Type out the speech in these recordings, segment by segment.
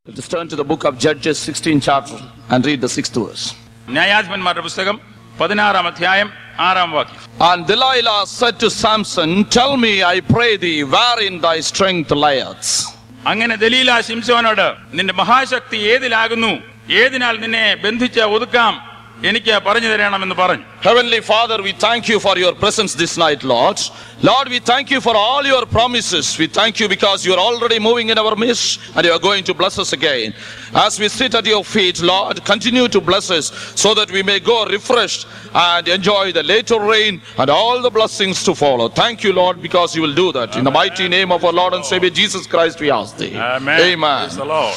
Let us turn to the book of Judges, 16th chapter, and read the sixth verse. ന്യായാധിപന്മാരുടെ പുസ്തകം പതിനാറാം അധ്യായം ആറാം വാക്യം And Delilah said to Samson, Tell me, I pray thee, wherein thy strength lieth. അങ്ങനെ ദലീല ശിംസോനോട് നിന്റെ മഹാശക്തി ഏതിലാകുന്നു ഏതിനാൽ നിന്നെ ബന്ധിച്ച് ഒതുക്കാം എനിക്ക് പറഞ്ഞു തരണമെന്ന് പറഞ്ഞു Heavenly Father, we thank you for your presence this night, Lord. Lord, we thank you for all your promises. We thank you because you are already moving in our midst and you are going to bless us again. As we sit at your feet, Lord, continue to bless us so that we may go refreshed and enjoy the later rain and all the blessings to follow. Thank you, Lord, because you will do that. In the mighty name of our Lord and Savior Jesus Christ, we ask thee. Amen. Praise the Lord.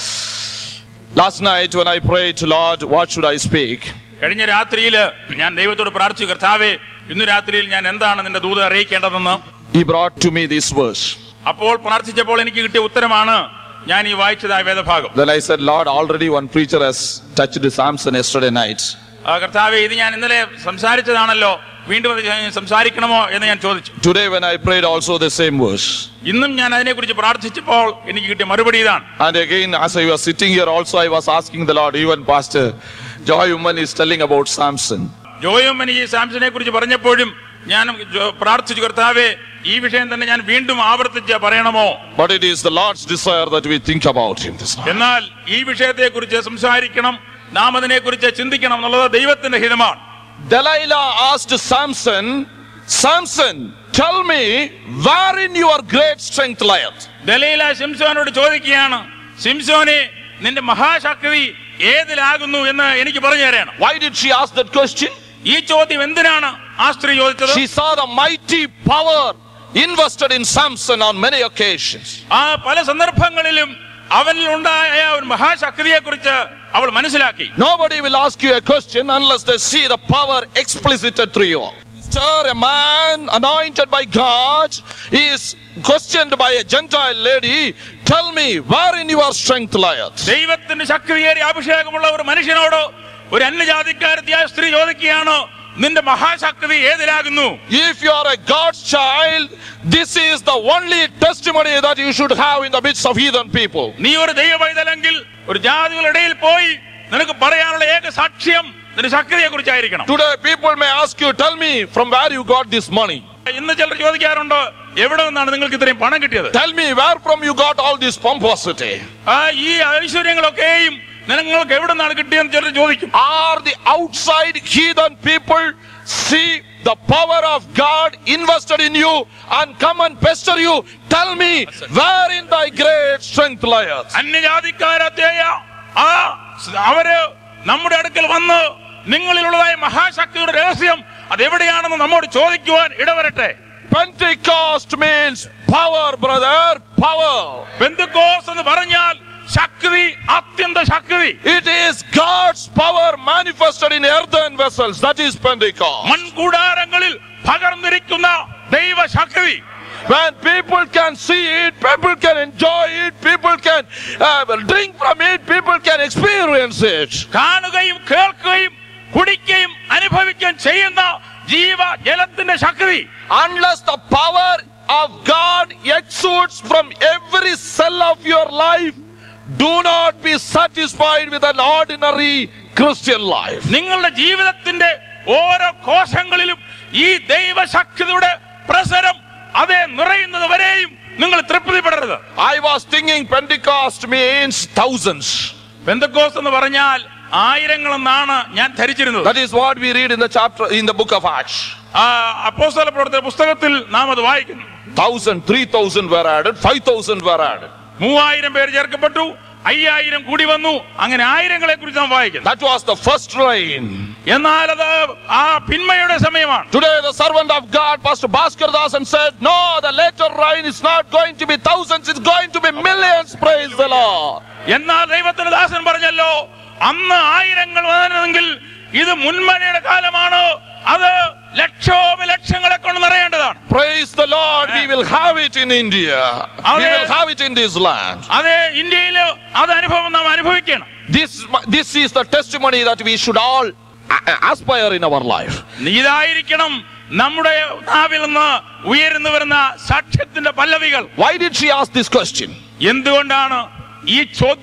Last night when I prayed to Lord, what should I speak? കഴിഞ്ഞ രാത്രിയിൽ ഞാൻ ദൈവത്തോട് പ്രാർത്ഥിച്ചു കർത്താവേ ഇന്ന് രാത്രിയിൽ ഞാൻ എന്താണ് നിന്റെ ദൂത അറിയിക്കേണ്ടതെന്ന് He brought to me this verse. അപ്പോൾ പ്രാർത്ഥിച്ചപ്പോൾ എനിക്ക് കിട്ടിയ ഉത്തരമാണ് ഞാൻ ഈ വായിച്ചതായ വേദഭാഗം Then I said, Lord, already one preacher has touched Samson yesterday night. ആ, കർത്താവേ ഇത് ഞാൻ ഇന്നലെ സംസാരിച്ചതാണല്ലോ വീണ്ടും അത് ഞാൻ സംസാരിക്കണമോ എന്ന് ഞാൻ ചോദിച്ചു Today, when I prayed, also the same verse. ഇന്നും ഞാൻ അതിനെക്കുറിച്ച് പ്രാർത്ഥിച്ചപ്പോൾ എനിക്ക് കിട്ടിയ മറുപടി ഇതാണ് And again, as I was sitting here, also I was asking the Lord, even Pastor Joy Woman is telling about Samson. ജോയമ്മൻ ഈ സാംസനെ കുറിച്ച് പറഞ്ഞപ്പോഴും ഞാൻ ജോ- പ്രാർത്ഥിച്ചു കർത്താവേ ഈ വിഷയം തന്നെ ഞാൻ വീണ്ടും ആവർത്തിച്ച് പറയണമോ But it is the Lord's desire that we think about him this night. എന്നാൽ ഈ വിഷയത്തെ കുറിച്ച് സംസാരിക്കണം നാം അതിനെ കുറിച്ച് ചിന്തിക്കണം എന്നുള്ളത് ദൈവത്തിന്റെ ഹിതമാണ് Delilah asked Samson, Samson, tell me wherein your great strength lieth. Delilah സിംസോനോട് ചോദിക്കുകയാണ് സിംസോനെ നിന്റെ മഹാശക്തി ഏതിലാകുന്നു എന്ന് എനിക്ക് പറഞ്ഞു തരണം Why did she ask that question? ഈ ചോദ്യം എന്തിനാണ് ആ സ്ത്രീ ചോദിച്ചത് She saw the mighty power invested in Samson on many occasions. ആ പല സന്ദർഭങ്ങളിലും അവനിൽ ഉണ്ടായ ഒരു മഹാശക്തിയെ കുറിച്ച് അവൾ മനസ്സിലാക്കി Nobody will ask you a question unless they see the power explicited through you. Sir, a man anointed by God is questioned by a Gentile lady. Tell me, wherein your strength lieth? ദൈവത്തിന്റെ ശക്തിയേറിയ അഭിഷേകമുള്ള ഒരു മനുഷ്യനോട് ഒരു അന്യജാതിക്കാരത്തിയായ സ്ത്രീ ചോദിക്കുകയാണ് നിന്റെ മഹാശക്തി ഏതിലാകുന്നു If you are a God's child, this is the only testimony that you should have in the midst of heathen people. നീ ഒരു ദൈവവൈതലെങ്കിൽ ഒരു ജാതികളുടെ ഇടയിൽ പോയി നിനക്ക് പറയാനുള്ള ഏക സാക്ഷ്യം നിന്റെ ശക്തിയെ കുറിച്ചായിരിക്കണം Today, people may ask you, Tell me from where you got this money. ഇന്ന് ചിലർ ചോദിക്കാറുണ്ട് എവിടെ നിന്നാണ് നിങ്ങൾക്ക് ഇത്രയും പണം കിട്ടിയത് Tell me where from you got all this pomposity. ആ ഈ ഐശ്വര്യങ്ങളൊക്കെയും നിങ്ങൾക്ക് എവിടെ നിന്നാണ് കിട്ടിയെന്ന് ചിലർ ചോദിക്കും Are the outside heathen people see the power of God invested in you and come and pester you? Tell me wherein thy great strength lieth. അന്യജാതിക്കാരത്തെയ ആ സ് അവര് നമ്മുടെ അടുക്കൽ വന്ന് നിങ്ങളിലുള്ളതായ മഹാശക്തിയുടെ രഹസ്യം അതെവിടെയാണെന്ന് നമ്മോട് ചോദിക്കുവാൻ ഇടവരട്ടെ Pentecost means power, brother, power. പെന്തുക്കോസ് എന്ന് പറഞ്ഞാൽ ശക്തി അത്യന്ത ശക്തി It is God's power manifested in earthen vessels. That is Pentecost. മൺകൂടാരങ്ങളിൽ പകർന്നിരിക്കുന്ന ദൈവശക്തി When people can see it, people can enjoy it, people can uh, drink from it, people can experience it. കാണുകയും കേൾക്കുകയും കുടിക്കുകയും അനുഭവിക്കുകയും ചെയ്യുന്ന ജീവ ജലത്തിന്റെ ശക്തി Unless the power of God exudes from every cell of your life, do not be satisfied with an ordinary Christian life. നിങ്ങളുടെ ജീവിതത്തിന്റെ ഓരോ കോശങ്ങളിലും ഈ ദൈവശക്തിയുടെ പ്രസരം അതേ നിറയുന്നത് വരെയും നിങ്ങൾ തൃപ്തിപ്പെടരുത് I was thinking Pentecost means thousands. ബന്ധക്കോസ് എന്ന് പറഞ്ഞാൽ ആയിരങ്ങൾ എന്നാണ് ഞാൻ ധരിച്ചിരുന്നത് That is what we read in the chapter in the book of Acts. ആ അപ്പോസ്തല പ്രവർത്തന പുസ്തകത്തിൽ നാം അത് വായിക്കുന്നു Thousand, three thousand were added, five thousand were added. മൂവായിരം പേര് ചേർക്കപ്പെട്ടു അയ്യായിരം കൂടി വന്നു അങ്ങനെ ആയിരങ്ങളെ കുറിച്ച് നാം വായിക്കുന്നു That was the first rain. എന്നാൽ അത് ആ പിന്മയുടെ സമയമാണ് Today, the servant of God, Pastor Bhaskar Dasan said, No, the later rain is not going to be thousands, it's going to be millions. Praise the Lord. എന്നാൽ ദൈവത്തിന്റെ ദാസൻ പറഞ്ഞല്ലോ അന്ന് ആയിരങ്ങൾ വന്നെങ്കിൽ ഇത് മുൻമഴയുടെ കാലമാണ് അത് ലക്ഷോപലക്ഷങ്ങളെ കൊണ്ട് നിറയേണ്ടതാണ് Praise the Lord. We will have it in India. We Amen. will have it in this land. അത് ഇന്ത്യയിൽ അത് അനുഭവം നാം അനുഭവിക്കണം This, this is the testimony that we should all a- aspire in our life. ഇതായിരിക്കണം നമ്മുടെ നാവിൽ നിന്ന് ഉയർന്നു വരുന്ന സാക്ഷ്യത്തിന്റെ പല്ലവികൾ Why did she ask this question? എന്തുകൊണ്ടാണ് ഈ ചോദ്യം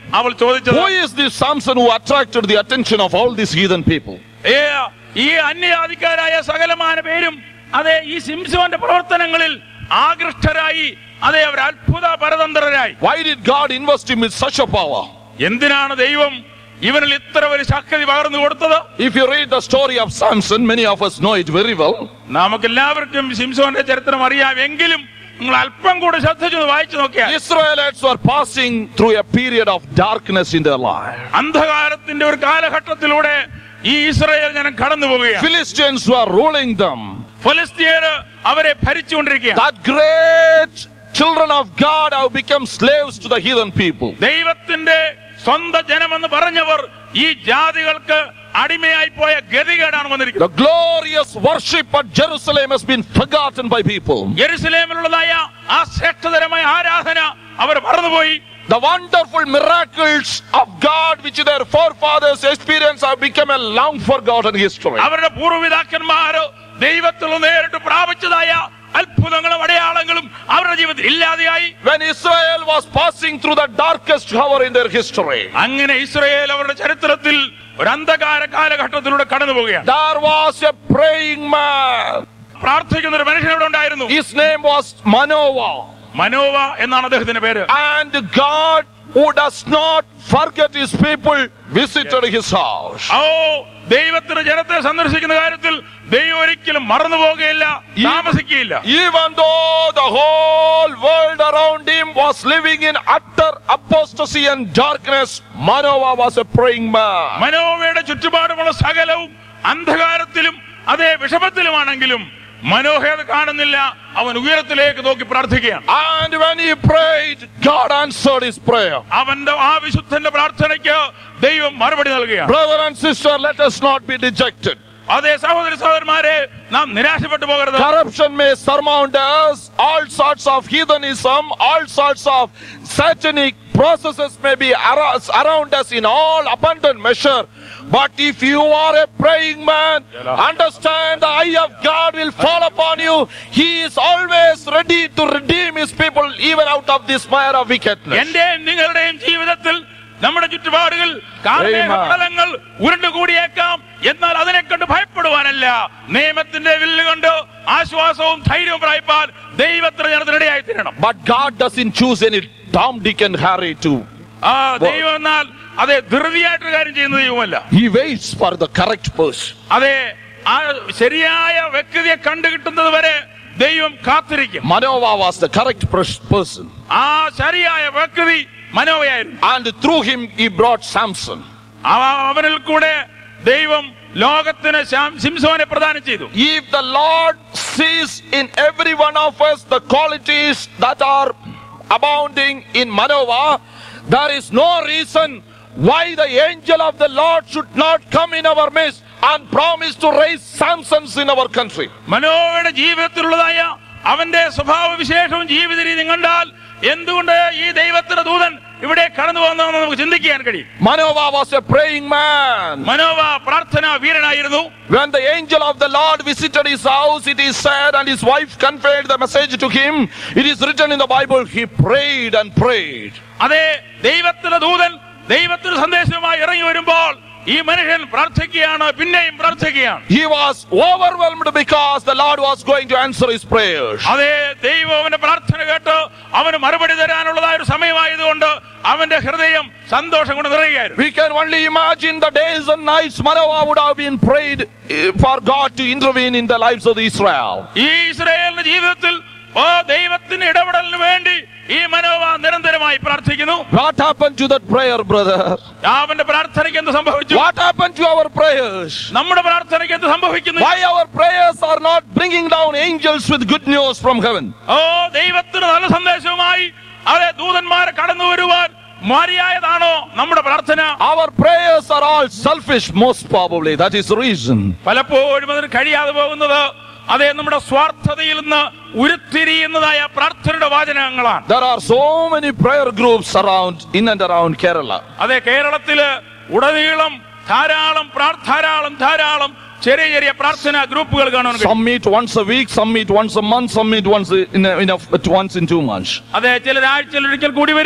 അവൾ ചോദിച്ചത് Who is this Samson who attracted the attention of all these heathen people? ഏ, ഈ അന്യാധികാരായ സകലമാന പേരും അതെ ഈ സിംസോന്റെ പ്രവർത്തനങ്ങളിൽ ആകൃഷ്ടരായി അതെ അവർ അത്ഭുത പരതന്ത്രരായി Why did God invest him with such a power? എന്തിനാണ് ദൈവം ഇവനിൽ ഇത്ര ഒരു ശക്തി പകർന്നു കൊടുത്തത് If you read the story of Samson, many of us know it very well. നമുക്കെല്ലാവർക്കും സിംസോന്റെ ചരിത്രം അറിയാം എങ്കിലും നിങ്ങൾ അല്പം കൂടെ ശ്രദ്ധിച്ചു വായിച്ചു നോക്കിയാൽ Israelites were passing through a period of darkness in their life. അന്ധകാരത്തിന്റെ ഒരു കാലഘട്ടത്തിലൂടെ ഈ ഇസ്രായേൽ ജനം കടന്നു പോവുകയാണ് Philistines were ruling them. ഫലസ്തീയര് അവരെ ഭരിച്ചുകൊണ്ടിരിക്കുകയാണ് That great children of God have become slaves to the heathen people. ദൈവത്തിന്റെ സ്വന്തം ജനമെന്ന് പറഞ്ഞവർ ഈ ജാതികൾക്ക് അടിമയായി പോയ ഗതികേടാണ് വന്നിരിക്കുന്നത് The glorious worship at Jerusalem has been forgotten by people. യെരുസലേമിലുള്ളതായ ആ ശ്രേഷ്ഠതരമായ ആരാധന അവർ മറന്നുപോയി The wonderful miracles of God which their forefathers experienced have become a long forgotten history. അവരുടെ പൂർവ്വപിതാക്കന്മാര് ദൈവത്തിൽ നിന്ന് നേരിട്ട് പ്രാപിച്ചതായ അത്ഭുതങ്ങളും അടയാളങ്ങളും അവരുടെ ജീവിതത്തിൽ ഇല്ലാതെയായി When Israel was passing through the darkest hour in their history, അങ്ങനെ ഇസ്രയേൽ അവരുടെ ചരിത്രത്തിൽ ഒരു അന്ധകാര കാലഘട്ടത്തിലൂടെ കടന്നു പോവുകയാണ് there was a praying man. പ്രാർത്ഥിക്കുന്ന ഒരു മനുഷ്യൻ അവിടെ ഉണ്ടായിരുന്നു His name was Manoah. മനോവ എന്നാണ് അദ്ദേഹത്തിന്റെ പേര് And God, who does not forget his people, visited his house. ഓ ദൈവത്തിന് ജനത്തെ സന്ദർശിക്കുന്ന കാര്യത്തിൽ ദൈവം ഒരിക്കലും മറന്നു പോകുകയില്ല ഈ- താമസിക്കുകയില്ല Even though the whole world around him was living in utter apostasy and darkness, Manoah was a praying man. മനോവയുടെ ചുറ്റുപാടുമുള്ള സകലവും അന്ധകാരത്തിലും അതേ വിഷമത്തിലുമാണെങ്കിലും മനോഹ അത് കാണുന്നില്ല അവൻ ഉയരത്തിലേക്ക് നോക്കി പ്രാർത്ഥിക്കുകയാണ് And when he prayed, God answered his prayer. അവന്റെ ആ വിശുദ്ധന്റെ പ്രാർത്ഥനയ്ക്ക് ദൈവം മറുപടി നൽകുകയാണ് Brother and sister, let us not be dejected. അതേ സഹോദരി സഹോദരന്മാരെ നാം നിരാശപ്പെട്ടു പോകരുത് Corruption may surmount us, all sorts of heathenism, all sorts of satanic processes may be ar- around us in all abundant measure. But if you are a praying man, understand the eye of God will fall upon you. He is always ready to redeem his people even out of this mire of wickedness. എന്റെയും നിങ്ങളുടെയും ജീവിതത്തിൽ നമ്മുടെ ചുറ്റുപാടുകൾ കാർമേഘപടലങ്ങൾ ഉരുണ്ടുകൂടിയേക്കാം എന്നാൽ അതിനെ കണ്ട് ഭയപ്പെടുവാനല്ല നിയമത്തിന്റെ വില്ല് കൊണ്ട് ആശ്വാസവും ധൈര്യവും പ്രായിപ്പാൻ ദൈവത്തിന് ജനത്തിനിടയായി തീരണം But God doesn't choose any Tom, Dick and Harry to. ആ ദൈവം എന്നാൽ അതെ ധൃതിയായിട്ടൊരു കാര്യം ചെയ്യുന്ന ദൈവമല്ല He waits for the correct person. അതെ ആ ശരിയായ വ്യക്തിയെ കണ്ടുകിട്ടുന്നത് വരെ ദൈവം കാത്തിരിക്കും Manoah was the correct pers- person. ആ ശരിയായ വ്യക്തി മനോവയായിരുന്നു And through him, he brought Samson. അവ- അവനിൽ കൂടെ ദൈവം ലോകത്തിന് ശാം- സിംസോനെ പ്രദാനം ചെയ്തു If the Lord sees in every one of us the qualities that are abounding in Manoah, there is no reason why the angel of the Lord should not come in our midst and promise to raise Samsons in our country. മനോവയുടെ ജീവിതത്തിലുള്ളതായ അവന്റെ സ്വഭാവ വിശേഷവും ജീവിത രീതിയും കണ്ടാൽ എന്തുകൊണ്ട് ഈ ദൈവത്തിന്റെ ദൂതൻ ഇവിടെ കടന്നു പോകുന്നതെന്ന് നമുക്ക് ചിന്തിക്കാൻ കഴിയും Manoah was a praying man. മനോവ പ്രാർത്ഥന വീരനായിരുന്നു When the angel of the Lord visited his house, it is said, and his wife conveyed the message to him. It is written in the Bible, he prayed and prayed. അതെ ദൈവത്തിന്റെ ദൂതൻ ദൈവത്തിന് സന്ദേശവുമായി ഇറങ്ങി വരുമ്പോൾ ഈ മനുഷ്യൻ പ്രാർത്ഥിക്കുകയാണ് പിന്നെയും പ്രാർത്ഥിക്കുകയാണ് He was overwhelmed because the Lord was going to answer his prayers. അതെ ദൈവം അവന്റെ പ്രാർത്ഥന കേട്ട് അവന് മറുപടി തരാനുള്ളതായ ഒരു സമയമായതുകൊണ്ട് അവന്റെ ഹൃദയം സന്തോഷം കൊണ്ട് നിറയുകയായിരുന്നു We can only imagine the days and nights Manoah would have been prayed eh, for God to intervene in the lives of Israel. ഈ ഇസ്രായേലിന്റെ ജീവിതത്തിൽ ഓ ദൈവത്തിന്റെ ഇടപെടലിന് വേണ്ടി ഈ മനോവ നിരന്തരമായി പ്രാർത്ഥിക്കുന്നു What happened to that prayer, brother? അവന്റെ പ്രാർത്ഥനയ്ക്ക് എന്ത് സംഭവിച്ചു What happened to our prayers? നമ്മുടെ പ്രാർത്ഥനയ്ക്ക് എന്ത് സംഭവിക്കുന്നു Why our prayers are not bringing down angels with good news from heaven? ഓ ദൈവത്തിന് നല്ല സന്ദേശവുമായി അതെ ദൂതന്മാരെ കടന്നു വരുവാൻ മര്യാദാണോ നമ്മുടെ പ്രാർത്ഥന Our prayers are all selfish, most probably. That is the reason. പലപ്പോഴും അതിന് കഴിയാതെ പോകുന്നത് അതെ നമ്മുടെ സ്വാർത്ഥതയിൽ നിന്ന് ഉരുത്തിരിയുന്നതായ പ്രാർത്ഥനയുടെ വാചനങ്ങളാണ് There are so many prayer groups around, in and around Kerala. അതെ കേരളത്തില് ഉടനീളം ധാരാളം പ്രാർ- ധാരാളം ധാരാളം ചെറിയ ചെറിയ പ്രാർത്ഥന ഗ്രൂപ്പുകൾ കാണാൻ കഴിയും Some meet once a week, some meet once a month, some meet once in a, in a, once in two months. അതെ ചിലർ ആഴ്ചയിൽ ഒരിക്കൽ കൂടി വരും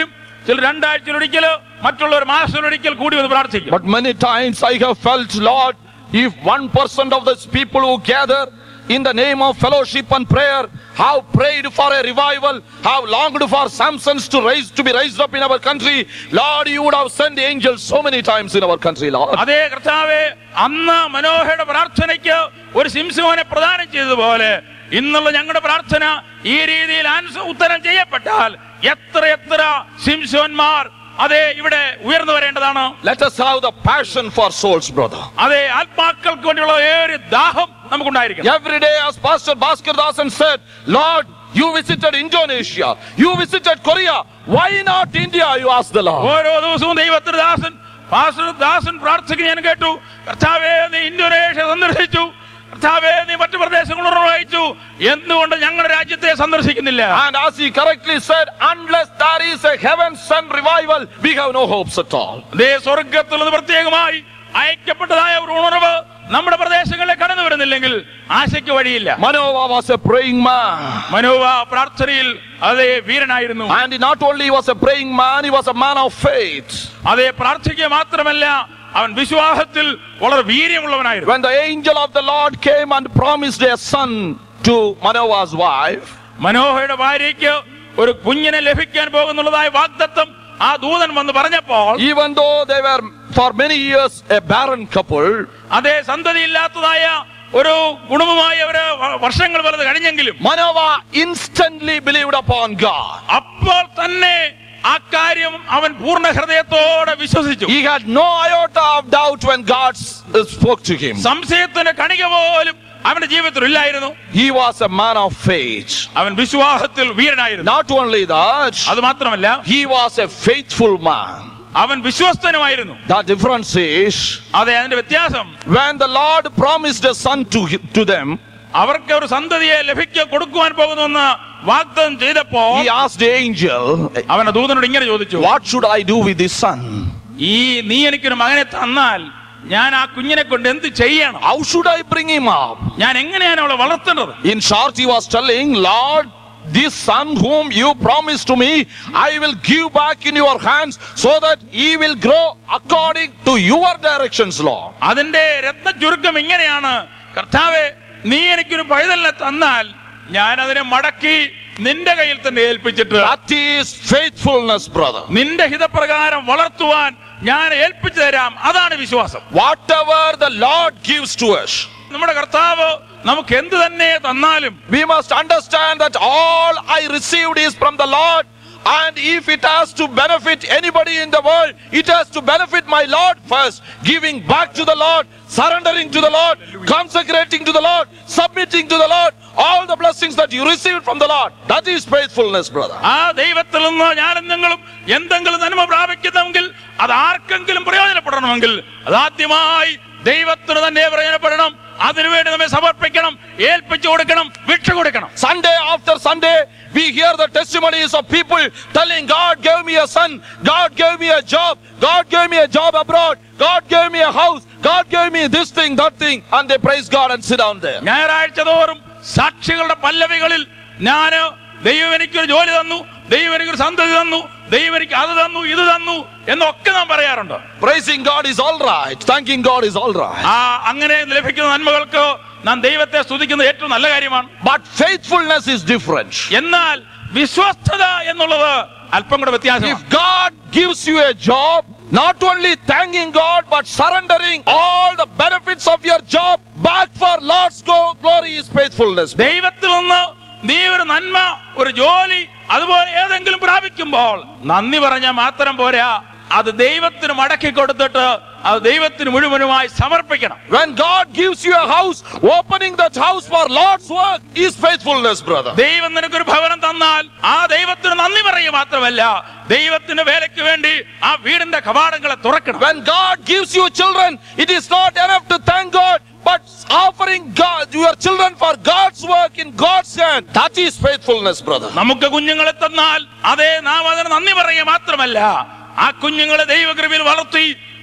ചില രണ്ടാഴ്ചയിലൊരിക്കലോ മറ്റുള്ളവർ മാസത്തിലൊരിക്കൽ കൂടി വന്ന് പ്രാർത്ഥിക്കും But many times I have felt, Lord, if one percent of these people who gather in the name of fellowship and prayer have prayed for a revival, have longed for Samsons to raise to be raised up in our country, Lord, you would have sent angels so many times in our country, Lord. അതേ കർത്താവെ അന്ന് മനോഹയുടെ പ്രാർത്ഥനയ്ക്ക് ഒരു സിംസുവിനെ പ്രദാനം ചെയ്തതുപോലെ ഇന്നുള്ള ഞങ്ങളുടെ പ്രാർത്ഥന ഈ രീതിയിൽ ആൻസ- ഉത്തരം ചെയ്യപ്പെട്ടാൽ എത്ര എത്ര സിംസോന്മാർ അതെ ഇവിടെ ഉയർന്നു വരേണ്ടതാണ് Let us have the passion for souls, brother. അതെ ആത്മാക്കൾക്ക് വേണ്ടിയുള്ള ഏറെ ദാഹം നമുക്കുണ്ടായിരിക്കണം Every day, as Pastor Bhaskar Dasan said, Lord, you visited Indonesia, you visited Korea. Why not India? You ask the Lord. ഓരോ ദിവസവും ദൈവത്തിന് ദാസൻ പാസ്റ്റർ ദാസൻ പ്രാർത്ഥിക്കുന്ന ഞാൻ കേട്ടു കർത്താവേ നീ ഇന്തോനേഷ്യ സന്ദർശിച്ചു കർത്താവേ നീ മറ്റു പ്രദേശങ്ങൾ നിർവഹിച്ചു എന്തുകൊണ്ട് ഞങ്ങളുടെ രാജ്യത്തെ സന്ദർശിക്കുന്നില്ല And as he correctly said, unless there is a heaven sent revival, we have no hopes at all. ദേ സ്വർഗത്തിൽ നിന്ന് പ്രത്യേകമായി അയക്കപ്പെട്ടതായ ഒരു ഉണർവ് നമ്മുടെ പ്രദേശങ്ങളിൽ കടന്നു വരുന്നില്ലെങ്കിൽ ആശയ്ക്ക് വഴിയില്ല Manoah was a praying man. മനോവ പ്രാർത്ഥനയിൽ അതേ വീരനായിരുന്നു And he not only was a praying man, he was a man of faith. അതേ പ്രാർത്ഥിക്കുക മാത്രമല്ല അവൻ വിശ്വാസത്തിൽ വളരെ വീര്യമുള്ളവനായിരുന്നു When the angel of the Lord came and promised a son to Manoah's wife, മനോഹയുടെ ഭാര്യയ്ക്ക് ഒരു കുഞ്ഞിനെ ലഭിക്കാൻ പോകുന്നുള്ളതായ വാഗ്ദത്തം ആ ദൂതൻ വന്ന് പറഞ്ഞപ്പോൾ even though they were for many years a barren couple, അതേ സന്തതിയില്ലാത്തതായ ഒരു കുടുംബമായി അവര് വ- വർഷങ്ങൾ പലത് കഴിഞ്ഞെങ്കിലും Manoah instantly believed upon God. അപ്പോൾ തന്നെ ആ കാര്യം അവൻ പൂർണ്ണ ഹൃദയത്തോടെ വിശ്വസിച്ചു He had no iota of doubt when God s- spoke to him. സംശയത്തിന്റെ കണിക പോലും അവന്റെ ജീവിതത്തിൽ ഇല്ലായിരുന്നു He was a man of faith. അവൻ വിശ്വാസത്തിൽ വീരനായിരുന്നു Not only that, അത് മാത്രമല്ല he was a faithful man. അവൻ വിശ്വസ്തനുമായിരുന്നു The difference is അതെ അതിന്റെ വ്യത്യാസം when the Lord promised a son to, hi- to them, അവർക്ക് ഒരു സന്തതിയെ ലഭിക്കാൻ കൊടുക്കുവാൻ പോകുന്നുവെന്ന് വാഗ്ദത്തം ചെയ്തപ്പോ he asked the angel, അവന്റെ ദൂതനോട് ഇങ്ങനെ ചോദിച്ചു What should I do with this son? ഈ നീ എനിക്കൊരു മകനെ തന്നാൽ ഞാൻ ആ കുഞ്ഞിനെ കൊണ്ട് എന്ത് ചെയ്യണം How should I bring him up? ഞാൻ എങ്ങനെയാണ് അവളെ വളർത്തേണ്ടത് In short, he was telling, Lord, this son whom you promised to me, I will give back in your hands so that he will grow according to your directions, Lord. അതിന്റെ രത്ന ചുരുക്കം ഇങ്ങനെയാണ് കർത്താവെ നീ എനിക്കൊരു പൈതലിനെ തന്നാൽ ഞാൻ അതിനെ മടക്കി നിന്റെ കയ്യിൽ തന്നെ ഏൽപ്പിച്ചിട്ട് That is faithfulness, brother. നിന്റെ ഹിതപ്രകാരം വളർത്തുവാൻ ഞാൻ ഏൽപ്പിച്ചു തരാം അതാണ് വിശ്വാസം Whatever the Lord gives to us, നമ്മുടെ കർത്താവ് നമുക്ക് എന്ത് തന്നെ തന്നാലും we must understand that all I received is from the Lord. And if it has to benefit anybody in the world, it has to benefit my Lord first. Giving back to the Lord, surrendering to the Lord, consecrating to the Lord, submitting to the Lord, all the blessings that you received from the Lord. That is faithfulness, brother. ആ ദൈവത്തിൽ നിന്ന് ഞാനും നിങ്ങളും എന്തെങ്കിലും നന്മ പ്രാപിക്കുന്നെങ്കിൽ അത് ആർക്കെങ്കിലും പ്രയോജനപ്പെടണമെങ്കിൽ അതാദ്യമായി ദൈവത്തിന് തന്നെ പ്രയോജനപ്പെടണം അതിനുവേണ്ടി നമ്മെ സമർപ്പിക്കണം ഏൽപ്പിച്ചു കൊടുക്കണം വിട്ടു കൊടുക്കണം Sunday after Sunday, we hear the testimonies of people telling, God gave me a son, God gave me a job, God gave me a job abroad, God gave me a house, God gave me this thing, that thing, and they praise God and sit down there. ഞായറാഴ്ച തോറും സാക്ഷികളുടെ പല്ലവികളിൽ ഞാന് ദൈവം എനിക്കൊരു ജോലി തന്നു ദൈവം എനിക്കൊരു സന്തതി തന്നു ദൈവം എനിക്ക് അത് തന്നു ഇത് തന്നു എന്നൊക്കെ നാം പറയാറുണ്ട് Praising God is all right, thanking God is all right. ആ അങ്ങനെ ലഭിക്കുന്ന നന്മകൾക്ക് നാം ദൈവത്തെ സ്തുതിക്കുന്നത് ഏറ്റവും നല്ല കാര്യമാണ് But faithfulness is different. എന്നാൽ വിശ്വസ്തത എന്നുള്ളത് അല്പം കൂടെ വ്യത്യാസമാണ് If God gives you a job, not only thanking God, but surrendering all the benefits of your job back for Lord's go- glory is faithfulness. ദൈവത്തിൽ നിന്ന് നീ ഒരു നന്മ ഒരു ജോലി അതുപോലെ ഏതെങ്കിലും പ്രാപിക്കുമ്പോൾ നന്ദി പറഞ്ഞാൽ മാത്രം പോരാ അത് ദൈവത്തിന് മടക്കി കൊടുത്തിട്ട് അത് ദൈവത്തിന് മുഴുവനുമായി സമർപ്പിക്കണം When God gives you a house, opening that house for Lord's work is faithfulness, brother. ദൈവം നിനക്കൊരു ഭവനം തന്നാൽ ആ ദൈവത്തിന് നന്ദി പറയുക മാത്രമല്ല ദൈവത്തിന്റെ വേലയ്ക്ക് വേണ്ടി ആ വീടിന്റെ കവാടങ്ങളെ തുറക്കണം When God gives you children, it is not enough to thank God, but offering God, your children for God's work in God's hand. That is faithfulness, brother. നമുക്ക് കുഞ്ഞുങ്ങളെ തന്നാൽ അതേ നാം അതിന് നന്ദി പറയുക മാത്രമല്ല ആ കുഞ്ഞുങ്ങളെ ദൈവകൃപയിൽ വളർത്തി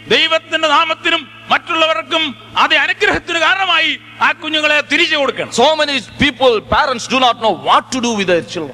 ദൈവത്തിന്റെ നാമത്തിനും മറ്റുള്ളവർക്കും അത് അനുഗ്രഹത്തിന് കാരണമായി ആ കുഞ്ഞുങ്ങളെ തിരിച്ചു കൊടുക്കണം So many people, parents do not know what to do with their children.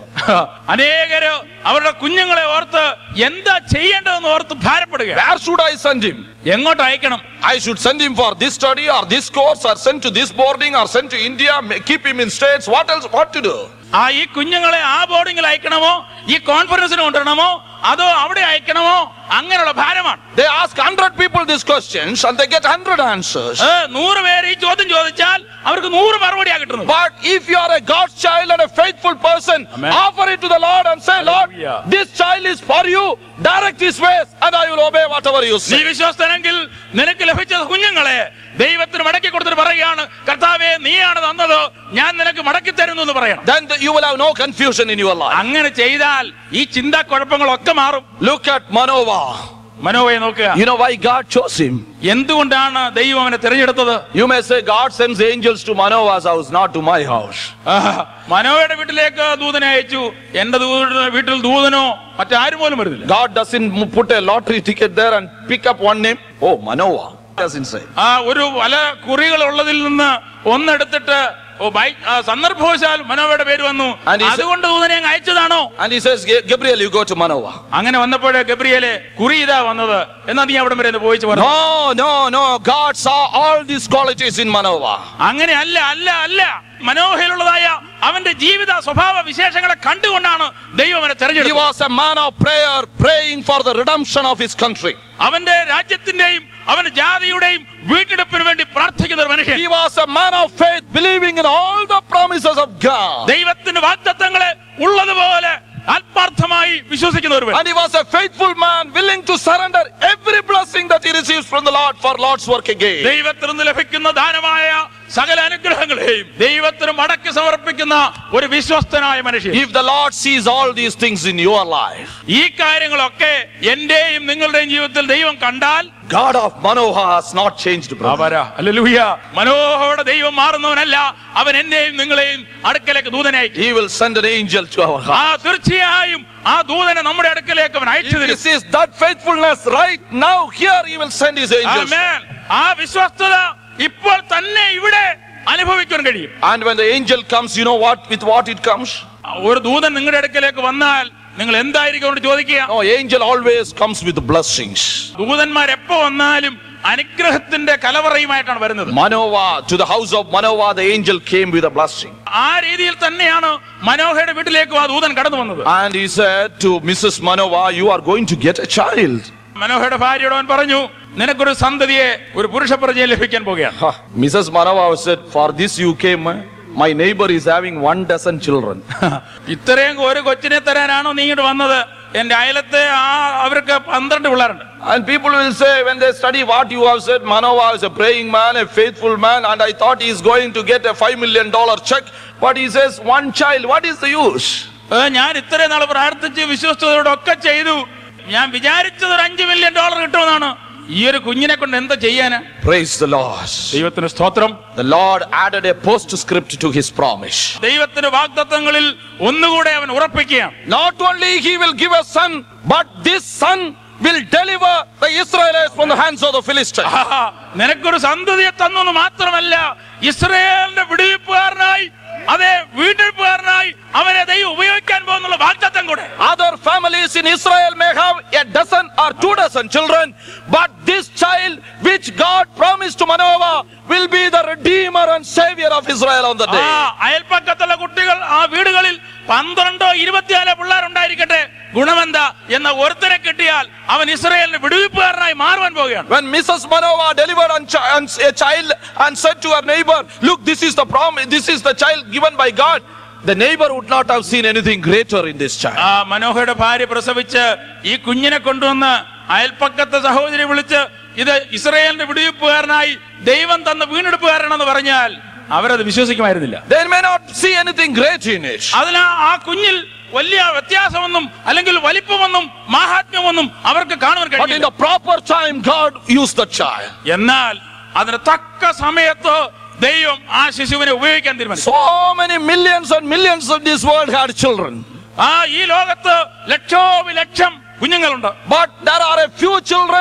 അനേകര് അവരുടെ കുഞ്ഞുങ്ങളെ ഓർത്ത് എന്താ ചെയ്യേണ്ടതെന്ന് ഓർത്ത് ഭാരപ്പെടുക Where should I send him? എങ്ങോട്ട് അയക്കണം I should send him for this study or this course or send to this boarding or send to India, ma- keep him in states. What else? What to do? ആ ഈ കുഞ്ഞുങ്ങളെ ആ ബോർഡിങ്ങിൽ അയക്കണമോ ഈ കോൺഫറൻസിന് കൊണ്ടുവരണമോ അതോ അവിടെ അയക്കണമോ അങ്ങനെയുള്ള ഭാരമാണ് They ask 100 people these questions and they get 100 answers. ഏ, നൂറ് പേര് ഈ ചോദ്യം ചോദിച്ചാൽ അവർക്ക് നൂറ് മറുപടിയാ കിട്ടുന്നത് But if you are a God's child and a faithful person, Amen. offer it to the Lord and say, Lord, Hallelujah. this child is for you. Direct his ways and I will obey whatever you നീ say. വിശ്വസ്തനെങ്കിൽ നിനക്ക് ലഭിച്ച കുഞ്ഞുങ്ങളെ ദൈവത്തിന് മടക്കി കൊടുത്തിട്ട് പറയുകയാണ് കർത്താവെ നീയാണ് തന്നത് ഞാൻ നിനക്ക് മടക്കി തരുന്നു എന്ന് പറയണം Then the- you will have no confusion in your life. അങ്ങനെ ചെയ്താൽ ഈ ചിന്താ കുഴപ്പങ്ങളൊക്കെ മാറും Look at Manoah. മനോവയെ നോക്കുക You know why God chose him? എന്തുകൊണ്ടാണ് ദൈവം അവനെ തിരഞ്ഞെടുത്തത് You may say, God sends angels to Manoah's house, not to my house. ആഹാ. മനോയുടെ വീട്ടിലേക്ക് ദൂതനെ അയച്ചു എന്റെ ദൂത വീട്ടിൽ ദൂതനോ മറ്റാരും പോലും വരുന്നില്ല God doesn't m- put a lottery ticket there and pick up one name. Oh, Manoah. Doesn't say. ആ ഒരു പല കുറികൾ ഉള്ളതിൽ നിന്ന് ഒന്നെടുത്തിട്ട് ഓ ബൈ ആ, സന്ദർഭവശാൽ മനോവയുടെ പേര് വന്നു And he said- അതുകൊണ്ട് ദൂതനെ അങ്ങ് അയച്ചതാണോ And he says, "Ga- Gabriel, you go to Manoah. അങ്ങനെ വന്നപ്പോഴേ ഗബ്രിയേലെ കുറി ഇതാ വന്നത് എന്നാ നീ അവിടെ വരെ ഒന്ന് പോയിച്ച് പറഞ്ഞു No, no, no. God saw all these qualities in Manoah. അങ്ങനെ അല്ല അല്ല അല്ല മനോഹരമുള്ളതായ അവന്റെ ജീവിത സ്വഭാവ വിശേഷങ്ങളെ കണ്ടുകൊണ്ടാണ് ദൈവം അവനെ He തെരഞ്ഞെടുത്തത് was a man of prayer, praying for the redemption of his country. അവന്റെ രാജ്യത്തിന്റെയും അവന്റെ ജാതിയുടെയും വീണ്ടെടുപ്പിന് വേണ്ടി പ്രാർത്ഥിക്കുന്ന ഒരു മനുഷ്യൻ He was a man of faith, believing in all the promises of God. ദൈവത്തിന്റെ വാഗ്ദത്തങ്ങളെ ഉള്ളതുപോലെ ആത്മാർത്ഥമായി വിശ്വസിക്കുന്ന ഒരുവൻ And he was a faithful man, willing to surrender every blessing that he receives from the Lord for Lord's work again. ദൈവത്തിൽ നിന്ന് ലഭിക്കുന്ന ദാനമായ സകല അനുഗ്രഹങ്ങളെയും ദൈവത്തിന് മടക്കി സമർപ്പിക്കുന്ന ഒരു വിശ്വസ്തനായ മനുഷ്യൻ If the Lord sees all these things in your life, ഈ കാര്യങ്ങളൊക്കെ എന്റെയും നിങ്ങളുടെയും ജീവിതത്തിൽ ദൈവം കണ്ടാൽ God of Manoah has not changed, brother. Hallelujah. മനോഹരയുടെ ദൈവം മാറുന്നവനല്ല അവൻ എന്റെയും നിങ്ങളെയും അടുക്കലേക്ക് ദൂതനെ അയക്കും He will send an angel to our ആ house. തീർച്ചയായും ആ ദൂതനെ നമ്മുടെ അടുക്കലേക്ക് അവൻ അയച്ചു If he തരും sees that faithfulness right now, here he will send his angels. ആമേൻ. ആ വിശ്വസ്തത ഇപ്പോൾ തന്നെ ഇവിടെ അനുഭവിക്കാൻ കഴിയും And when the angel comes, you know what? With what it comes? ഒരു ദൂതൻ നിങ്ങളുടെ അടുക്കലേക്ക് വന്നാൽ നിങ്ങൾ എന്തായിരിക്കും കൊണ്ട് ചോദിക്കുക No, angel always comes with blessings. ദൂതന്മാർ എപ്പോ വന്നാലും അനുഗ്രഹത്തിന്റെ കലവറയുമായിട്ടാണ് വരുന്നത് Manoah, to the house of Manoah, the angel came with a blessing. ആ രീതിയിൽ തന്നെയാണ് മനോഹയുടെ വീട്ടിലേക്കും ആ ദൂതൻ കടന്നു വന്നത് And he said to Mrs. Manoah, You are going to get a child. മനോഹയുടെ ഭാര്യയോട് അവൻ പറഞ്ഞു നിനക്കൊരു സന്തതിയെ ഒരു പുരുഷ പ്രജയെ ലഭിക്കാൻ പോകുകയാണ് Ha, Mrs. Manoah said, For this you came. eh? My neighbor is having one dozen children. ഇത്രയും ഒരു കൊച്ചിനെ തരാനാണോ നീ ഇങ്ങോട്ട് വന്നത് എന്റെ അയലത്തെ ആ അവർക്ക് പന്ത്രണ്ട് പിള്ളേരുണ്ട് And people will say, when they study what you have said, Manoah is a praying man, a faithful man, and I thought he is going to get a five million dollar check. But he says, One child, what is the use? ഏ, ഞാൻ ഇത്രയും നാൾ പ്രാർത്ഥിച്ച് വിശ്വസ്തയോടെ ഒക്കെ ചെയ്തു ഞാൻ വിചാരിച്ചത് ഒരു അഞ്ചു മില്യൺ ഡോളർ കിട്ടുമെന്നാണ് ഈ ഒരു കുഞ്ഞിനെ കൊണ്ട് എന്താ ചെയ്യാന് Praise the Lord. ദൈവത്തിന് സ്തോത്രം The Lord added a postscript to his promise. ദൈവത്തിന്റെ വാഗ്ദത്തങ്ങളിൽ ഒന്നുകൂടെ അവൻ ഉറപ്പിക്കുകയാണ് Not only he will give a son, but this son will deliver the Israelites from the hands of the Philistines. ആഹാ, നിനക്കൊരു സന്തതിയെ തന്നു മാത്രമല്ല ഇസ്രയേലിന്റെ വിടുവിപ്പുകാരനായി അതെ വീണ്ടെടുപ്പുകാരനായി അവനെ ദൈവം ഉപയോഗിക്കാൻ പോകുന്നുള്ള വാഗ്ദത്തം കൂടെ Other families in Israel may have a dozen or two dozen children, but this child which God promised to Manoah will be the redeemer and savior of Israel on the ആ day. അയൽപ്പക്കത്തുള്ള കുട്ടികൾ ആ വീടുകളിൽ പന്ത്രണ്ടോ ഇരുപത്തിനാലോ പിള്ളേരുണ്ടായിരിക്കട്ടെ ഗുണമെന്താ എന്ന ഒരുത്തനെ കിട്ടിയാൽ അവൻ ഇസ്രയേലിന് വിടുവിപ്പുകാരനായി മാറുവാൻ പോവുകയാണ് When Mrs. Manoah delivered an chi- an- a child and said to her neighbor, Look, this is the promise, this is the child given by God, the neighbor would not have seen anything greater in this child. ആ മനോഹയുടെ ഭാര്യ പ്രസവിച്ച് ഈ കുഞ്ഞിനെ കൊണ്ടുവന്ന് അയൽപ്പക്കത്തെ സഹോദരി വിളിച്ച് ഇത് ഇസ്രയേലിന്റെ വിടുവിപ്പുകാരനായി ദൈവം തന്ന വീണ്ടെടുപ്പുകാരനെന്ന് പറഞ്ഞാൽ അവരത് വിശ്വസിക്കുമായിരുന്നില്ല They may not see anything great in it. അതിന് ആ കുഞ്ഞിൽ വലിയ വ്യത്യാസമൊന്നും അല്ലെങ്കിൽ വലിപ്പമൊന്നും മാഹാത്മ്യമൊന്നും അവർക്ക് കാണുവാൻ But in കഴിയില്ല the proper time, God used the child. എന്നാൽ അതിന് തക്ക സമയത്ത് ദൈവം ആ ശിശുവിനെ ഉപയോഗിക്കാൻ തീരുമാനിച്ചു So many millions and millions of this world had children. ആ ഈ ലോകത്ത് ലക്ഷോപി ലക്ഷം കുഞ്ഞുങ്ങളുണ്ട് But there are a few children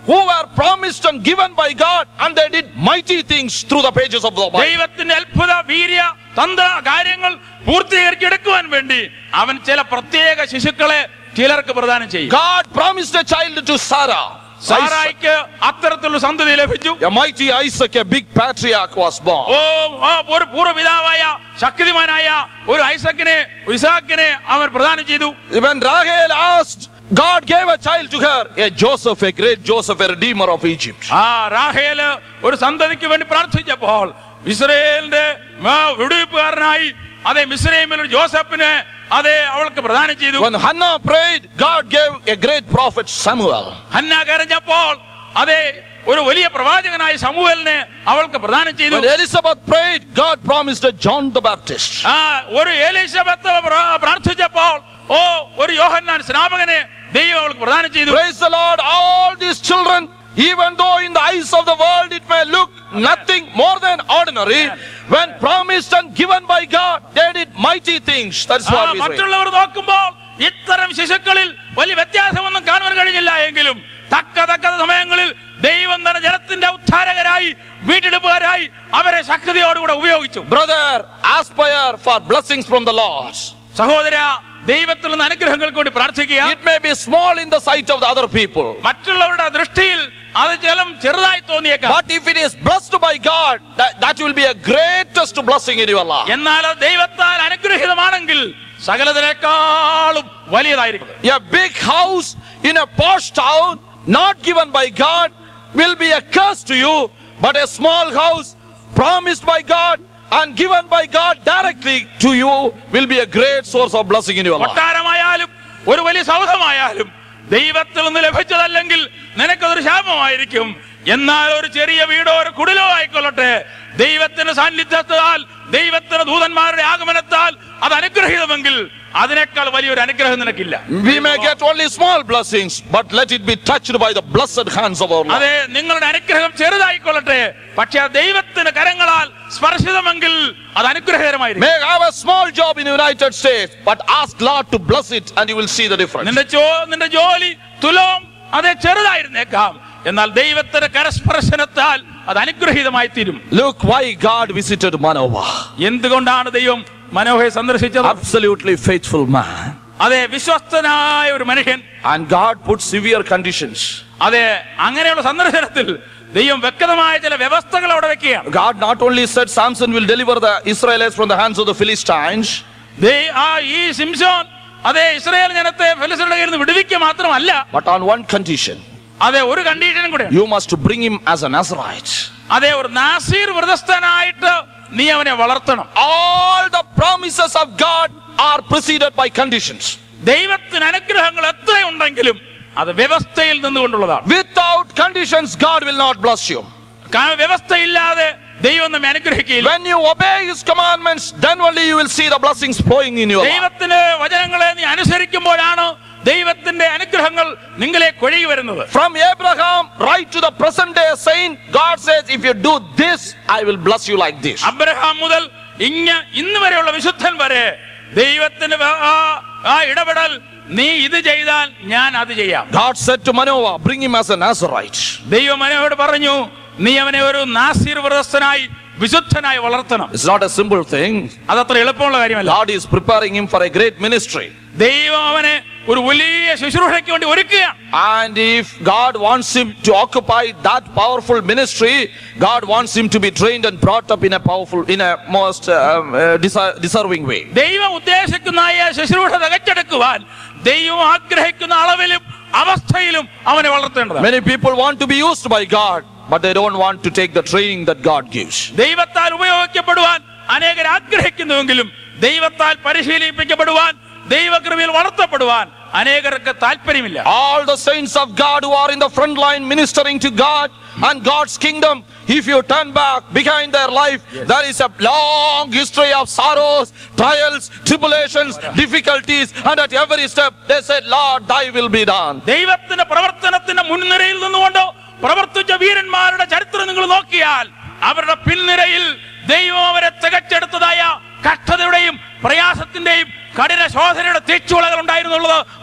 who were promised and given by God and they did mighty things through the pages of the Bible. ദൈവത്തിന്റെ അത്ഭുത വീര്യ തന്ത്ര കാര്യങ്ങൾ പൂർത്തീകരിച്ചെടുക്കുവാൻ വേണ്ടി അവൻ ചില പ്രത്യേക ശിശുക്കളെ ചിലർക്ക് പ്രദാനം ചെയ്യും God promised a child to Sarah. സാറായിക്ക് അത്തരത്തിലുള്ള സന്തതി ലഭിച്ചു A mighty Isaac, a big patriarch was oh born. ആ, ഒരു പൂർവ്വപിതാവായ ശക്തിമാനായ ഒരു ഐസക്കിനെ ഇസാക്കിനെ അവൻ പ്രദാനം ചെയ്തു When Rahel asked, God gave a child to her, a Joseph, a great Joseph, a redeemer of Egypt. ആ റാഹേല് ഒരു സന്തതിക്ക് വേണ്ടി പ്രാർത്ഥിച്ചപ്പോൾ ഇസ്രയേലിന്റെ ആ, വിടുവിപ്പുകാരനായി അതെ മിസ്രൈമിൽ ഒരു ജോസഫിനെ അതെ അവൾക്ക് പ്രദാനം ചെയ്തു When Hannah prayed, God gave a great prophet Samuel. Hannah കരഞ്ഞപ്പോൾ അതെ ഒരു വലിയ പ്രവാചകനായ സമൂഹലിനെ അവൾക്ക് പ്രദാനം ചെയ്തു When Elizabeth prayed, God promised a John the Baptist. ആ ഒരു എലിസബത്ത് പ്ര- പ്രാർത്ഥിച്ചപ്പോൾ ഓ ഒരു യോഹന്നാൻ സ്നാപകനെ ദൈവം അവൾക്ക് പ്രദാനം ചെയ്തു Praise the Lord, all these children, even though in the eyes of the world it may look nothing more than ordinary, when promised and given by God, they did mighty things. That's ആ, what we say. മറ്റുള്ളവർ നോക്കുമ്പോൾ ഇത്തരം ശിശുക്കളിൽ വലിയ വ്യത്യാസമൊന്നും കാണുവാൻ കഴിഞ്ഞില്ല എങ്കിലും തക്ക തക്ക സമയങ്ങളിൽ ദൈവം തന്നെ ജനത്തിന്റെ ഉദ്ധാരകരായി വീണ്ടെടുപ്പുകാരായി അവരെ ശക്തിയോടുകൂടെ ഉപയോഗിച്ചു Brother, aspire for blessings from the Lord. സഹോദര ദൈവത്തിൽ നിന്ന് അനുഗ്രഹങ്ങൾക്ക് വേണ്ടി പ്രാർത്ഥിക്കുക It may be small in the sight of the other people. മറ്റുള്ളവരുടെ ദൃഷ്ടിയിൽ അത് ചിലം ചെറുതായി തോന്നിയേക്കാം But if it is blessed by God, that, that will be a greatest blessing in your life. എന്നാൽ അത് ദൈവത്താൽ അനുഗ്രഹീതമാണെങ്കിൽ സകലതിനേക്കാളും വലിയതായിരിക്കും A big house in a posh town, not given by God, will be a curse to you. But a small house promised by God and given by God directly to you will be a great source of blessing in your life. കൊട്ടാരമായാലും ഒരു വലിയ സൗധമായാലും ദൈവത്തിൽ നിന്ന് ലഭിച്ചതല്ലെങ്കിൽ നിനക്കതൊരു ശാപമായിരിക്കും എന്നാൽ ഒരു ചെറിയ വീടോ ഒരു കുടിലോ ആയിക്കൊള്ളട്ടെ ദൈവത്തിന്റെ സാന്നിധ്യത്താൽ ദൈവത്തിന്റെ ദൂതന്മാരുടെ ആഗമനത്താൽ അത് അനുഗ്രഹീതമെങ്കിൽ അതിനേക്കാൾ വലിയൊരു അനുഗ്രഹം നിനക്കില്ല We may get only small blessings, but let it be touched by the blessed hands of our Lord. അതെ നിങ്ങളുടെ അനുഗ്രഹം ചെറുതായിക്കൊള്ളട്ടെ പക്ഷെ ആ ദൈവത്തിന്റെ കരങ്ങളാൽ സ്പർശിതമെങ്കിൽ അത് അനുഗ്രഹകരമായിരിക്കും May have a small job in the United States, but ask Lord to bless it and you will see the difference. നിന്റെ ചോ നിന്റെ ജോലി തുലോം അതെ ചെറുതായിരുന്നേക്കാം എന്നാൽ ദൈവത്തിന്റെ കരസ്പർശനത്താൽ അത് അനുഗ്രഹീതമായി തീരും Look why God visited Manoah. എന്തുകൊണ്ടാണ് ദൈവം മനോഹയെ സന്ദർശിച്ചത് Absolutely faithful man. അതെ വിശ്വസ്തനായ ഒരു മനുഷ്യൻ And God put severe conditions. അതെ അങ്ങനെയുള്ള സന്ദർശനത്തിൽ ദൈവം വ്യക്തമായ ചില വ്യവസ്ഥകൾ അവിടെ വെക്കുകയാണ് God not only said Samson will deliver the Israelites from the hands of the Philistines, ദൈ- ആ ഈ സിംസോൻ അതെ ഇസ്രായേൽ ജനത്തെ ഫെലിസ്തീനയുടെ കയ്യിൽ നിന്ന് വിടുവിക്കുക മാത്രമല്ല but on one condition. അതെ ഒരു കണ്ടീഷനും കൂടെ You must bring him as a Nazarite. അതെ ഒരു നാസീർ വ്രതസ്ഥനായിട്ട് നീ അവനെ വളർത്തണം All the promises of God are preceded by conditions. ദൈവത്തിന് അനുഗ്രഹങ്ങൾ എത്രയുണ്ടെങ്കിലും അത് വ്യവസ്ഥയിൽ നിന്നുകൊണ്ടുള്ളതാണ് Without conditions, God will not bless you. കാരണം വ്യവസ്ഥയില്ലാതെ ദൈവം നമ്മെ അനുഗ്രഹിക്കുകയില്ല When you obey his commandments, then only you will see the blessings flowing in your life. ദൈവത്തിന്റെ വചനങ്ങളെ നീ അനുസരിക്കുമ്പോഴാണ് ദൈവത്തിന്റെ അനുഗ്രഹങ്ങൾ നിങ്ങളെ കൊഴുകി വരുന്നത് From Abraham right to the present day saint, God says, if you do this, I will bless you like this. Abraham മുതൽ ഇങ്ങ ഇന്ന് വരെയുള്ള വിശുദ്ധൻ വരെ ദൈവത്തിന്റെ വ- ആ- ആ ഇടപെടൽ നീ ഇത് ചെയ്താൽ ഞാൻ അത് ചെയ്യാം God said to Manoah, bring him as a Nazarite. ദൈവം മനോട് പറഞ്ഞു നീ അവനെ ഒരു നാസീർ വ്രതസ്ഥനായി വിശുദ്ധനായി വളർത്തണം It's not a simple thing. അതത്ര എളുപ്പമുള്ള കാര്യമല്ല God is preparing him for a great ministry. ദൈവം അവനെ ഒരു വലിയ ശുശ്രൂഷയ്ക്ക് വേണ്ടി ഒരുക്കുകയാണ് And if God wants him to occupy that powerful ministry, God wants him to be trained and brought up in a powerful, in a most uh, um, uh, deser- deserving way. ദൈവം ഉദ്ദേശിക്കുന്ന ഈ ശുശ്രൂഷ തികച്ചെടുക്കുവാൻ ദൈവം ആഗ്രഹിക്കുന്ന അളവിലും അവസ്ഥയിലും അവനെ വളർത്തേണ്ടതാണ് Many people want to be used by God, but they don't want to take the training that God gives. ദൈവത്താൽ ഉപയോഗിക്കപ്പെടുവാൻ അനേകർ ആഗ്രഹിക്കുന്നുവെങ്കിലും ദൈവത്താൽ പരിശീലിപ്പിക്കപ്പെടുവാൻ ദൈവകൃപയിൽ വളർത്തപ്പെടുവാൻ അനേകർക്ക് താല്പര്യമില്ല All the saints of God who are in the front line ministering to God and God's kingdom, if you turn back behind their life, there is a long history of sorrows, trials, tribulations, difficulties, and at every step they said, Lord, thy will be done. ദൈവത്തിന്റെ പ്രവർത്തനത്തിന്റെ മുൻനിരയിൽ നിന്നുകൊണ്ട് പ്രവർത്തിച്ച വീരന്മാരുടെ ചരിത്രം നിങ്ങൾ നോക്കിയാൽ അവരുടെ പിൻനിരയിൽ ദൈവം അവരെ തികച്ചെടുത്തതായ കഷ്ടതയുടെയും പ്രയാസത്തിന്റെയും കഠിന ശോധനയുടെ തീച്ചുളകൾ ഉണ്ടായിരുന്നുള്ളത്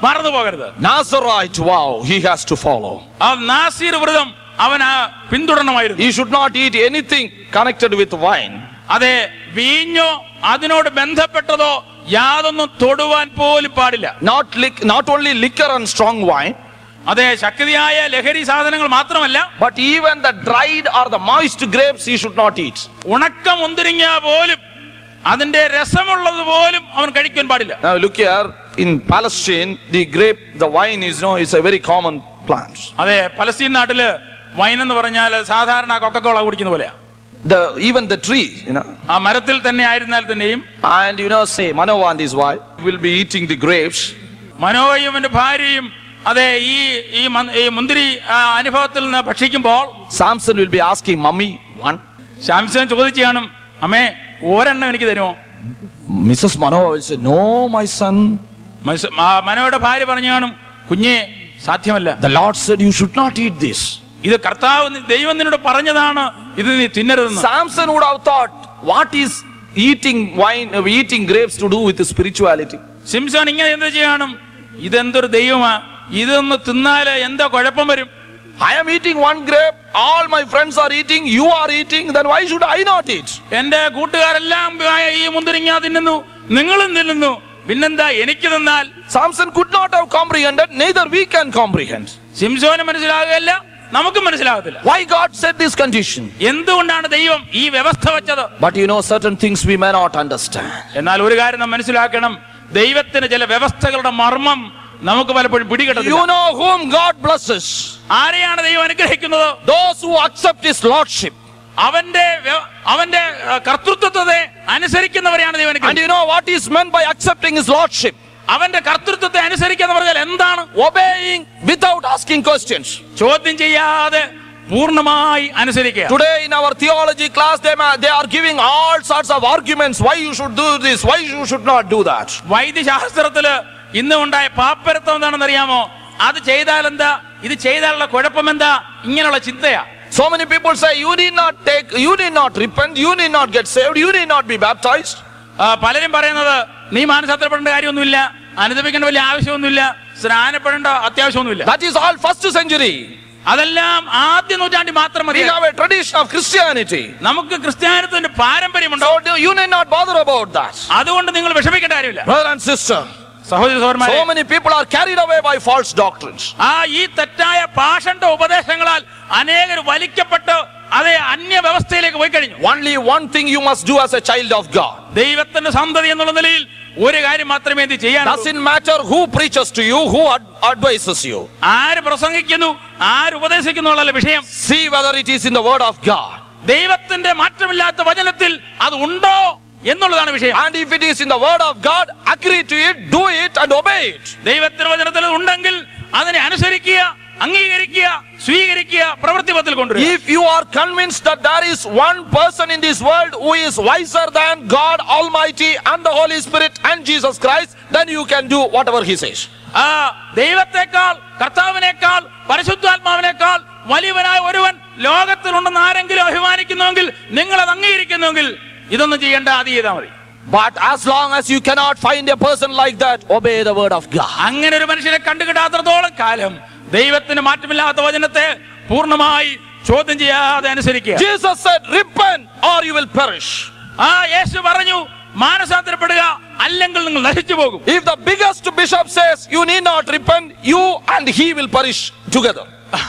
മറന്നു പോകരുത് Nazarite vow he has to follow. ആ നാസീർ വ്രതം അവൻ ആ പിന്തുടരണമായിരുന്നു He should not eat anything connected with wine. അതെ വീഞ്ഞോ അതിനോട് ബന്ധപ്പെട്ടതോ യാതൊന്നും തൊടുവാൻ പോലും പാടില്ല Not, lic- not only liquor and strong wine, അതെ ശക്തിയായ ലഹരി സാധനങ്ങൾ മാത്രമല്ല but even the dried or the moist grapes he should not eat. ഉണക്ക മുന്തിരിങ്ങ പോലും അതിന്റെ രസമുള്ളത് പോലും അവൻ കഴിക്കാൻ പാടില്ല Now look here, in Palestine, the grape, the wine is, you know, is a very common plant. അതെ പലസ്തീൻ നാട്ടില് വൈൻ എന്ന് പറഞ്ഞാൽ സാധാരണ കൊക്കക്കോള കുടിക്കുന്ന പോലെയാ The, even the tree, you know, ആ മരത്തിൽ തന്നെ ആയിരുന്നാൽ തന്നെയും and you know, say, Manoah and his wife will be eating the grapes. മനോയും അവന്റെ ഭാര്യയും അതെ ഈ ഈ മ- ഈ മുന്തിരി ആ, അനുഭവത്തിൽ നിന്ന് ഭക്ഷിക്കുമ്പോൾ Samson will be asking, Mummy, one. ശാംസൻ ചോദിച്ചു കാണും അമ്മേ ഒരെണ്ണം എനിക്ക് തരുമോ Mrs. Manoah will say, No, my son. മനുഷ്യ- ആ മനോയുടെ ഭാര്യ പറഞ്ഞു കാണും കുഞ്ഞെ സാധ്യമല്ല The Lord said, You should not eat this. ഇത് കർത്താവ് നി- ദൈവം നിന്നോട് പറഞ്ഞതാണ് ഇത് നീ തിന്നരുതെന്ന് Samson would have thought, What is eating wine, uh, eating grapes to do with spirituality? സിംസോൻ ഇങ്ങനെ എന്താ ചെയ്യണം ഇതെന്തൊരു ദൈവമാ ഇതൊന്ന് തിന്നാല് എന്താ കുഴപ്പം വരും I am eating one grape, all my friends are eating, you are eating, then why should I not eat? എന്റെ കൂട്ടുകാരെല്ലാം ഈ മുന്തിരിങ്ങ തിന്നുന്നു നിങ്ങളും തിന്നുന്നു പിന്നെന്താ എനിക്ക് തിന്നാൽ Samson could not have comprehended, neither we can comprehend. സിംസോന് മനസ്സിലാകുകയല്ല നമുക്കും മനസ്സിലാകത്തില്ല Why God set this condition? എന്തുകൊണ്ടാണ് ദൈവം ഈ വ്യവസ്ഥ വെച്ചത് But you know, certain things we may not understand. എന്നാൽ ഒരു കാര്യം നാം മനസ്സിലാക്കണം ദൈവത്തിന് ചില വ്യവസ്ഥകളുടെ മർമ്മം നമുക്ക് പലപ്പോഴും You പിടികിട്ടത്തില്ല know whom God blesses? ആരെയാണ് ദൈവം അനുഗ്രഹിക്കുന്നത് Those who accept His Lordship. അവന്റെ വ്യ- അവന്റെ ആ, കർത്തൃത്വത്തെ അനുസരിക്കുന്നവരെയാണ് ദൈവം And അനുഗ്രഹിക്കുന്നത് you know what is meant by accepting His Lordship? അവന്റെ കർത്തൃത്വത്തെ അനുസരിക്കുക എന്ന് പറഞ്ഞാൽ എന്താണ് Obeying without asking questions. ചോദ്യം ചെയ്യാതെ പൂർണ്ണമായി അനുസരിക്കുക Today in our theology class, they, ma- they are giving all sorts of arguments why you should do this, why you should not do that. വൈദ്യശാസ്ത്രത്തില് ഇന്ന് ഉണ്ടായ പാപ്പരത്വം എന്താണെന്ന് അറിയാമോ അത് ചെയ്താൽ എന്താ ഇത് ചെയ്താലുള്ള കുഴപ്പം എന്താ ഇങ്ങനെയുള്ള ചിന്തയാ So many people say you need not take, you need not repent, you need not get saved, you need not be baptized. ആ, പലരും പറയുന്നത് നീ മാനസാന്തരപ്പെടേണ്ട കാര്യമൊന്നുമില്ല അനുദപിക്കേണ്ട വലിയ ആവശ്യമൊന്നുമില്ല സ്നാനപ്പെടേണ്ട അത്യാവശ്യമൊന്നുമില്ല That is all first century. അതെല്ലാം ആദ്യ നൂറ്റാണ്ടിൽ മാത്രം മതി We have a tradition of Christianity. നമുക്ക് ക്രിസ്ത്യാനിത്വത്തിന്റെ പാരമ്പര്യമുണ്ടോ So do- you need not bother about that. അതുകൊണ്ട് നിങ്ങൾ വിഷമിക്കേണ്ട കാര്യമില്ല Brother and sister, സഹോദരി സഹോദരന്മാരെ so many people are carried away by false doctrines. ആ ഈ തെറ്റായ പാഷണ്ട ഉപദേശങ്ങളാൽ അനേകർ വലിക്കപ്പെട്ട് അതേ അന്യ വ്യവസ്ഥയിലേക്ക് പോയി കഴിഞ്ഞു Only one thing you must do as a child of God. ദൈവത്തിന്റെ സന്തതി എന്നുള്ള നിലയിൽ ഒരു കാര്യം മാത്രമേ ഇത് ചെയ്യാൻ Doesn't matter who preaches to you, who ad- advises you. ആര് പ്രസംഗിക്കുന്നു ആര് ഉപദേശിക്കുന്നു എന്നുള്ള വിഷയം See whether it is in the word of God. ദൈവത്തിന്റെ മാറ്റമില്ലാത്ത വചനത്തിൽ അത് ഉണ്ടോ എന്നുള്ളതാണ് വിഷയം And if it is in the word of God, agree to it, do it, and obey it. ദൈവത്തിന്റെ വചനത്തിൽ അത് ഉണ്ടെങ്കിൽ അതിനെ അനുസരിക്കുക അംഗീകരിക്കുക സ്വീകരിക്കുക പ്രവൃത്തിപത്തിൽ കൊണ്ടുവരിക If you are convinced that there is one person in this world who is wiser than God Almighty and the Holy Spirit and Jesus Christ, then you can do whatever He says. ആ ദൈവത്തെക്കാൾ കർത്താവിനേക്കാൾ പരിശുദ്ധാത്മാവിനേക്കാൾ വലിയവനായ ഒരുവൻ ലോകത്തിലുണ്ടെന്ന് ആരെങ്കിലും അഭിമാനിക്കുന്നുവെങ്കിൽ നിങ്ങൾ അത് അംഗീകരിക്കുന്നുവെങ്കിൽ ഇതൊന്നും ചെയ്യേണ്ട ആദ്യം ചെയ്താൽ മതി But as long as you cannot find a person like that, obey the word of God. അങ്ങനെ ഒരു മനുഷ്യനെ കണ്ടുകിട്ടാത്രത്തോളം കാലം ദൈവത്തിന് മാറ്റമില്ലാത്ത വചനത്തെ പൂർണ്ണമായി ചോദ്യം ചെയ്യാതെ അനുസരിക്കുക Jesus said, Repent or you will perish. ആ യേശു പറഞ്ഞു മാനസാന്തരപ്പെടുക അല്ലെങ്കിൽ നിങ്ങൾ നശിച്ചു പോകും If the biggest bishop says, You need not repent, you and he will perish together.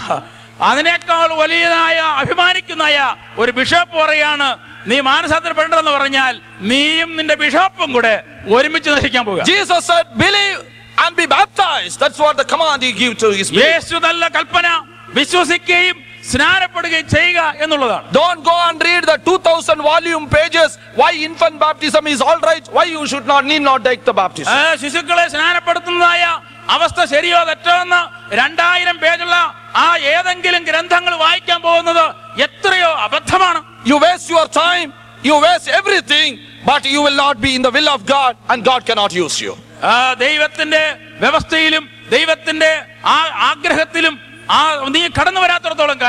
അതിനേക്കാൾ വലിയതായ അഭിമാനിക്കുന്നതായ ഒരു ബിഷപ്പ് പറയാണ് നീ മാനസാന്തരപ്പെടേണ്ടതെന്ന് പറഞ്ഞാൽ നീയും നിന്റെ ബിഷപ്പും കൂടെ ഒരുമിച്ച് നശിക്കാൻ പോകുക Jesus said, Believe and be baptized. That's what the command he gave to his people. യേശു നല്ല കൽപ്പന വിശ്വസിക്കുകയും സ്നാനപ്പെടുകയും ചെയ്യുക എന്നുള്ളതാണ് Don't go and read the 2000 volume pages why infant baptism is all right, why you should not need not take the baptism. ആ, ശിശുക്കളെ സ്നാനപ്പെടുത്തുന്നതായ അവസ്ഥ ശരിയോ തെറ്റോ എന്ന് രണ്ടായിരം പേജുള്ള ആ ഏതെങ്കിലും ഗ്രന്ഥങ്ങൾ വായിക്കാൻ പോകുന്നത് എത്രയോ അബദ്ധമാണ് You waste your time, you waste everything, but you will not be in the will of God and God cannot use you. ആ ദൈവത്തിന്റെ വ്യവസ്ഥയിലും ദൈവത്തിന്റെ ആ ആഗ്രഹത്തിലും ആ നീ കടന്നു വരാത്തിടത്തോളം കാലം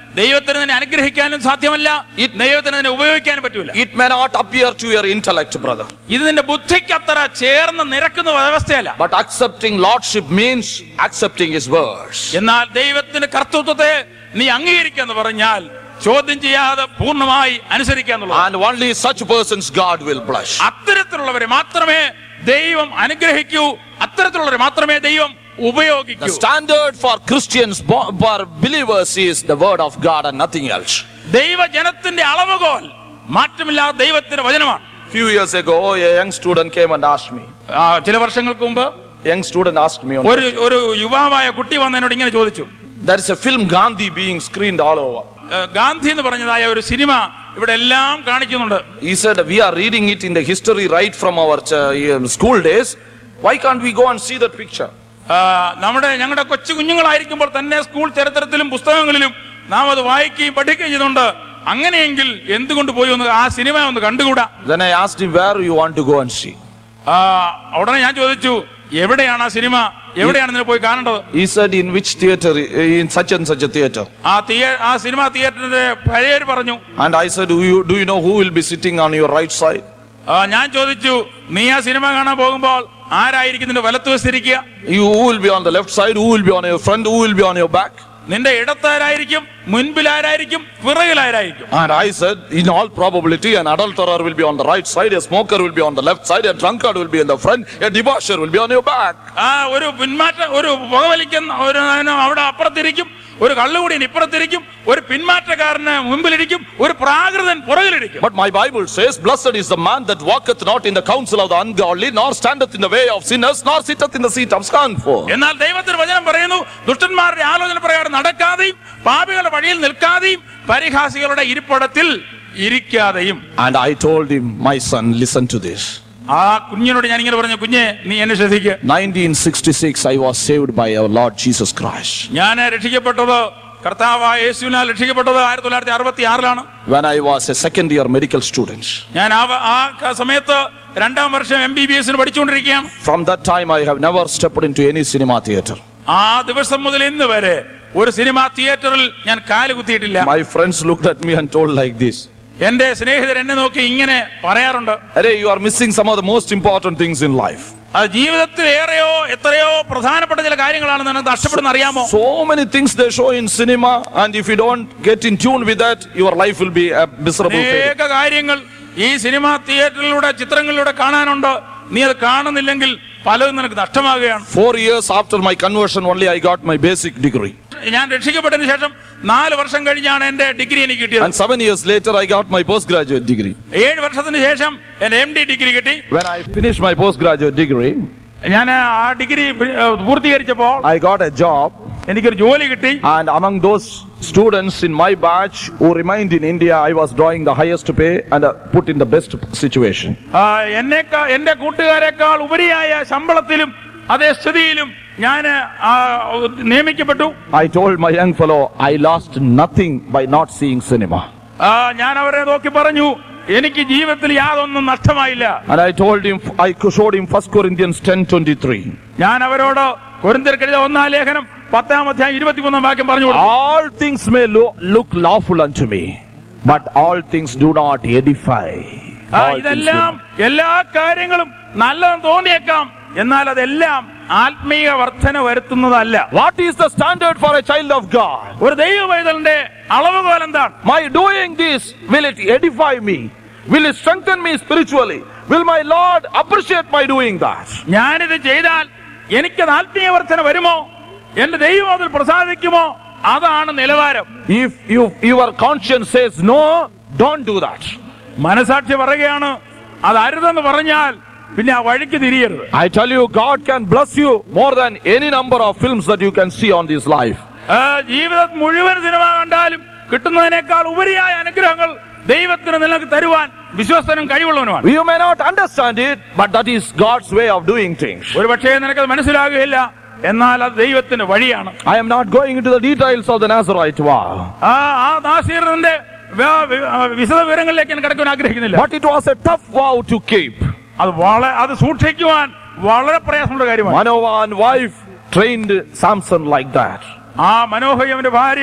ദൈവത്തിന് തന്നെ അനുഗ്രഹിക്കാനും സാധ്യമല്ല ദൈവത്തിന് തന്നെ ഉപയോഗിക്കാനും പറ്റൂല It may not appear to your intellect, brother. ഇത് നിന്റെ ബുദ്ധിക്ക് അത്ര ചേർന്ന് നിരക്കുന്ന വ്യവസ്ഥയല്ല But accepting lordship means accepting his words. എന്നാൽ ദൈവത്തിന്റെ കർത്തൃത്വത്തെ നീ അംഗീകരിക്കാന്ന് പറഞ്ഞാൽ ചോദ്യം ചെയ്യാതെ പൂർണ്ണമായി അനുസരിക്കാന്നുള്ളത് And only such persons God will bless. അത്തരത്തിലുള്ളവരെ മാത്രമേ ദൈവം അനുഗ്രഹിക്കൂ അത്തരത്തിലുള്ളവരെ മാത്രമേ ദൈവം The ഉപയോഗിക്കൂ standard for Christians, bo- for believers, is the word of God and nothing else. ദൈവജനത്തിന്റെ അളവുകോൽ മാറ്റമില്ലാത്ത ദൈവത്തിന്റെ വചനമാണ് Few years ago, a young student came and asked me. ആ, ചില വർഷങ്ങൾക്ക് മുമ്പ് Young student asked me. On ഒരു ഒരു യുവാവായ കുട്ടി വന്ന് എന്നോട് ഇങ്ങനെ ചോദിച്ചു there is a film Gandhi being screened all over. ഏ, ഗാന്ധി എന്ന് പറഞ്ഞതായ ഒരു സിനിമ ഇവിടെ എല്ലാം കാണിക്കുന്നുണ്ട് He said, We are reading it in the history right from our uh, um, school days. Why can't we go and see that picture? ആ, നമ്മുടെ ഞങ്ങളുടെ കൊച്ചു കുഞ്ഞുങ്ങളായിരിക്കുമ്പോൾ തന്നെ സ്കൂൾ ചരിത്രത്തിലും പുസ്തകങ്ങളിലും നാം അത് വായിക്കുകയും പഠിക്കുകയും ചെയ്യുന്നുണ്ട് അങ്ങനെയെങ്കിൽ എന്തുകൊണ്ട് പോയി ഒന്ന് ആ സിനിമ ഒന്ന് കണ്ടുകൂടാ Then I asked him, Where you want to go and see? ആ, ഉടനെ ഞാൻ ചോദിച്ചു എവിടെയാണ് ആ സിനിമ എവിടെയാണ് നിങ്ങൾ പോയി കാണേണ്ടത് He said, In which theater? In such and such a theater. ആ തിയേ ആ സിനിമ തിയേറ്ററിന്റെ പേര് പറഞ്ഞു And I said, Do you, do you know who will be sitting on your right side? ആ, ഞാൻ ചോദിച്ചു നീ ആ സിനിമ കാണാൻ പോകുമ്പോൾ ആരായിരിക്കും നിന്റെ വലത്തുവശത്തിരിക്കുക You who will be on the left side, who will be on your front, who will be on your back? നിന്റെ ഇടത്താരായിരിക്കും മുൻപിലാരായിരിക്കും പിറകിലാരായിരിക്കും And I said, in all probability, an adulterer will be on the right side, a smoker will be on the left side, a drunkard will be in the front, a debaucher will be on your back. ആ ഒരു പിന്മാറ്റ ഒരു പുകവലിക്കുന്ന ഒരു അതിന് അവിടെ അപ്പുറത്തിരിക്കും ഒരു കള്ളുകൂടിയൻ ഇപ്പുറത്തിരിക്കും ഒരു പിന്മാറ്റക്കാരന് മുമ്പിലിരിക്കും ഒരു പ്രാകൃതൻ പുറകിലിരിക്കും But my Bible says, Blessed is the man that walketh not in the counsel of the ungodly, nor standeth in the way of sinners, nor sitteth in the seat of scornful. എന്നാൽ ദൈവത്തിന് വചനം പറയുന്നു ദുഷ്ടന്മാരുടെ ആലോചന പ്രകാരം നടക്കാതെയും പാപികളുടെ വഴിയിൽ നിൽക്കാതെയും പരിഹാസികളുടെ ഇരിപ്പിടത്തിൽ ഇരിക്കാതെയും And I told him, My son, listen to this. ആ കുഞ്ഞിനോട് ഞാൻ ഇങ്ങനെ പറഞ്ഞു കുഞ്ഞെ നീ എന്നെ ശ്രദ്ധിക്കുക 1966, I was saved by our Lord Jesus Christ. ഞാൻ രക്ഷിക്കപ്പെട്ടത് കർത്താവായ യേശുവിനാൽ രക്ഷിക്കപ്പെട്ടത് ആയിരത്തി തൊള്ളായിരത്തി അറുപത്തി ആറിലാണ് When I was a second year medical student. ഞാൻ ആ വ- ആ ക- സമയത്ത് രണ്ടാം വർഷം എം ബി ബി എസിന് പഠിച്ചുകൊണ്ടിരിക്കുകയാണ് From that time, I have never stepped into any cinema theater. ആ ദിവസം മുതൽ ഇന്ന് വരെ ഒരു സിനിമാ തിയേറ്ററിൽ ഞാൻ കാല് കുത്തിയിട്ടില്ല My friends looked at me and told like this. എന്റെ സ്നേഹിതർ എന്നെ നോക്കി ഇങ്ങനെ പറയാറുണ്ട് Arey, you are missing some of the most important things in life. അത് ജീവിതത്തിൽ ഏറെയോ എത്രയോ പ്രധാനപ്പെട്ട ചില കാര്യങ്ങളാണ് നിനക്ക് നഷ്ടപ്പെടുന്ന അറിയാമോ So many things they show in cinema, and if you don't get in tune with that, your life will be a miserable failure. അനേക കാര്യങ്ങൾ ഈ സിനിമാ തിയേറ്ററിലൂടെ ചിത്രങ്ങളിലൂടെ കാണാനുണ്ട് നീ അത് കാണുന്നില്ലെങ്കിൽ പലതും നിനക്ക് നഷ്ടമാകുകയാണ് Four years after my conversion, only I got my basic degree. ഞാൻ രക്ഷിക്കപ്പെട്ടതിന് ശേഷം നാല് വർഷം കഴിഞ്ഞാണ് എന്റെ ഡിഗ്രി എനിക്ക് കിട്ടിയത് And seven years later, I got my postgraduate degree. ഏഴ് വർഷത്തിന് ശേഷം എന്റെ എം ഡി ഡിഗ്രി കിട്ടി When I finished my postgraduate degree, ഞാൻ ആ ഡിഗ്രി ഏഹ്, പൂർത്തീകരിച്ചപ്പോൾ I got a job. എനിക്കൊരു ജോലി കിട്ടി And among those students in my batch who remained in India, I was drawing the highest pay and uh, put in the best situation. ആ, എന്നെക്കാ എന്റെ കൂട്ടുകാരെക്കാൾ ഉപരിയായ ശമ്പളത്തിലും അതേ സ്ഥിതിയിലും ഞാൻ നിയമിക്കപ്പെട്ടു I told my young fellow, I lost nothing by not seeing cinema. ആ, ഞാൻ അവരെ നോക്കി പറഞ്ഞു എനിക്ക് ജീവിതത്തിൽ യാതൊന്നും നഷ്ടമായില്ല And I told him, I showed him 1 Corinthians 10 23. ഞാൻ അവരോട് കൊരിന്തിയർക്കെഴുതിയ ഒന്നാം ലേഖനം പത്താം അധ്യായം ഇരുപത്തിമൂന്നാം വാക്യം പറഞ്ഞു കൊടുത്തു. All things may lo- look lawful unto me, but all things do not edify. ആ, All things do ഇതെല്ലാം എല്ലാ കാര്യങ്ങളും നല്ലതെന്ന് തോന്നിയേക്കാം എന്നാൽ അതെല്ലാം ആത്മീയ വർധന വരുത്തുന്നതല്ല What is the standard for a child of God? ഒരു ദൈവ പൈതലിന്റെ അളവുകോൽ എന്താണ് My doing this, will it edify me? Will it strengthen me spiritually? Will my Lord appreciate my doing that? ഞാനിത് ചെയ്താൽ എനിക്കത് ആത്മീയ വർധന വരുമോ എന്റെ ദൈവം അതിൽ പ്രസാദിക്കുമോ അതാണ് നിലവാരം If you, your conscience says no, don't do that. മനസാക്ഷി പറയുകയാണ് അത് അരുതെന്ന് പറഞ്ഞാൽ പിന്നെ ആ വഴിക്ക് തിരിയരുത് I tell you, God can bless you more than any number of films that you can see on this life. ആ, ജീവിതം മുഴുവൻ സിനിമ കണ്ടാലും കിട്ടുന്നതിനേക്കാൾ ഉപരിയായ അനുഗ്രഹങ്ങൾ ദൈവത്തിന് നിനക്ക് തരുവാൻ വിശ്വസ്തനും കഴിവുള്ളവനുമാണ് You may not understand it, but that is God's way of doing things. ഒരു പക്ഷേ നിനക്കത് മനസ്സിലാകുകയില്ല എന്നാൽ അത് ദൈവത്തിന്റെ വഴിയാണ് I am not going into the details of the Nazarite vow, ആ ആ നാസീറിന്റെ വ- വ- വിശദ വിവരങ്ങളിലേക്ക് ഞാൻ കിടക്കാൻ ആഗ്രഹിക്കുന്നില്ല but it was a tough vow to keep. അത് വളരെ അത് സൂക്ഷിക്കുവാൻ വളരെ പ്രയാസമുള്ള കാര്യമാണ് Manoah and wife trained Samson like that. ആ മനോഹരി അവന്റെ ഭാര്യയും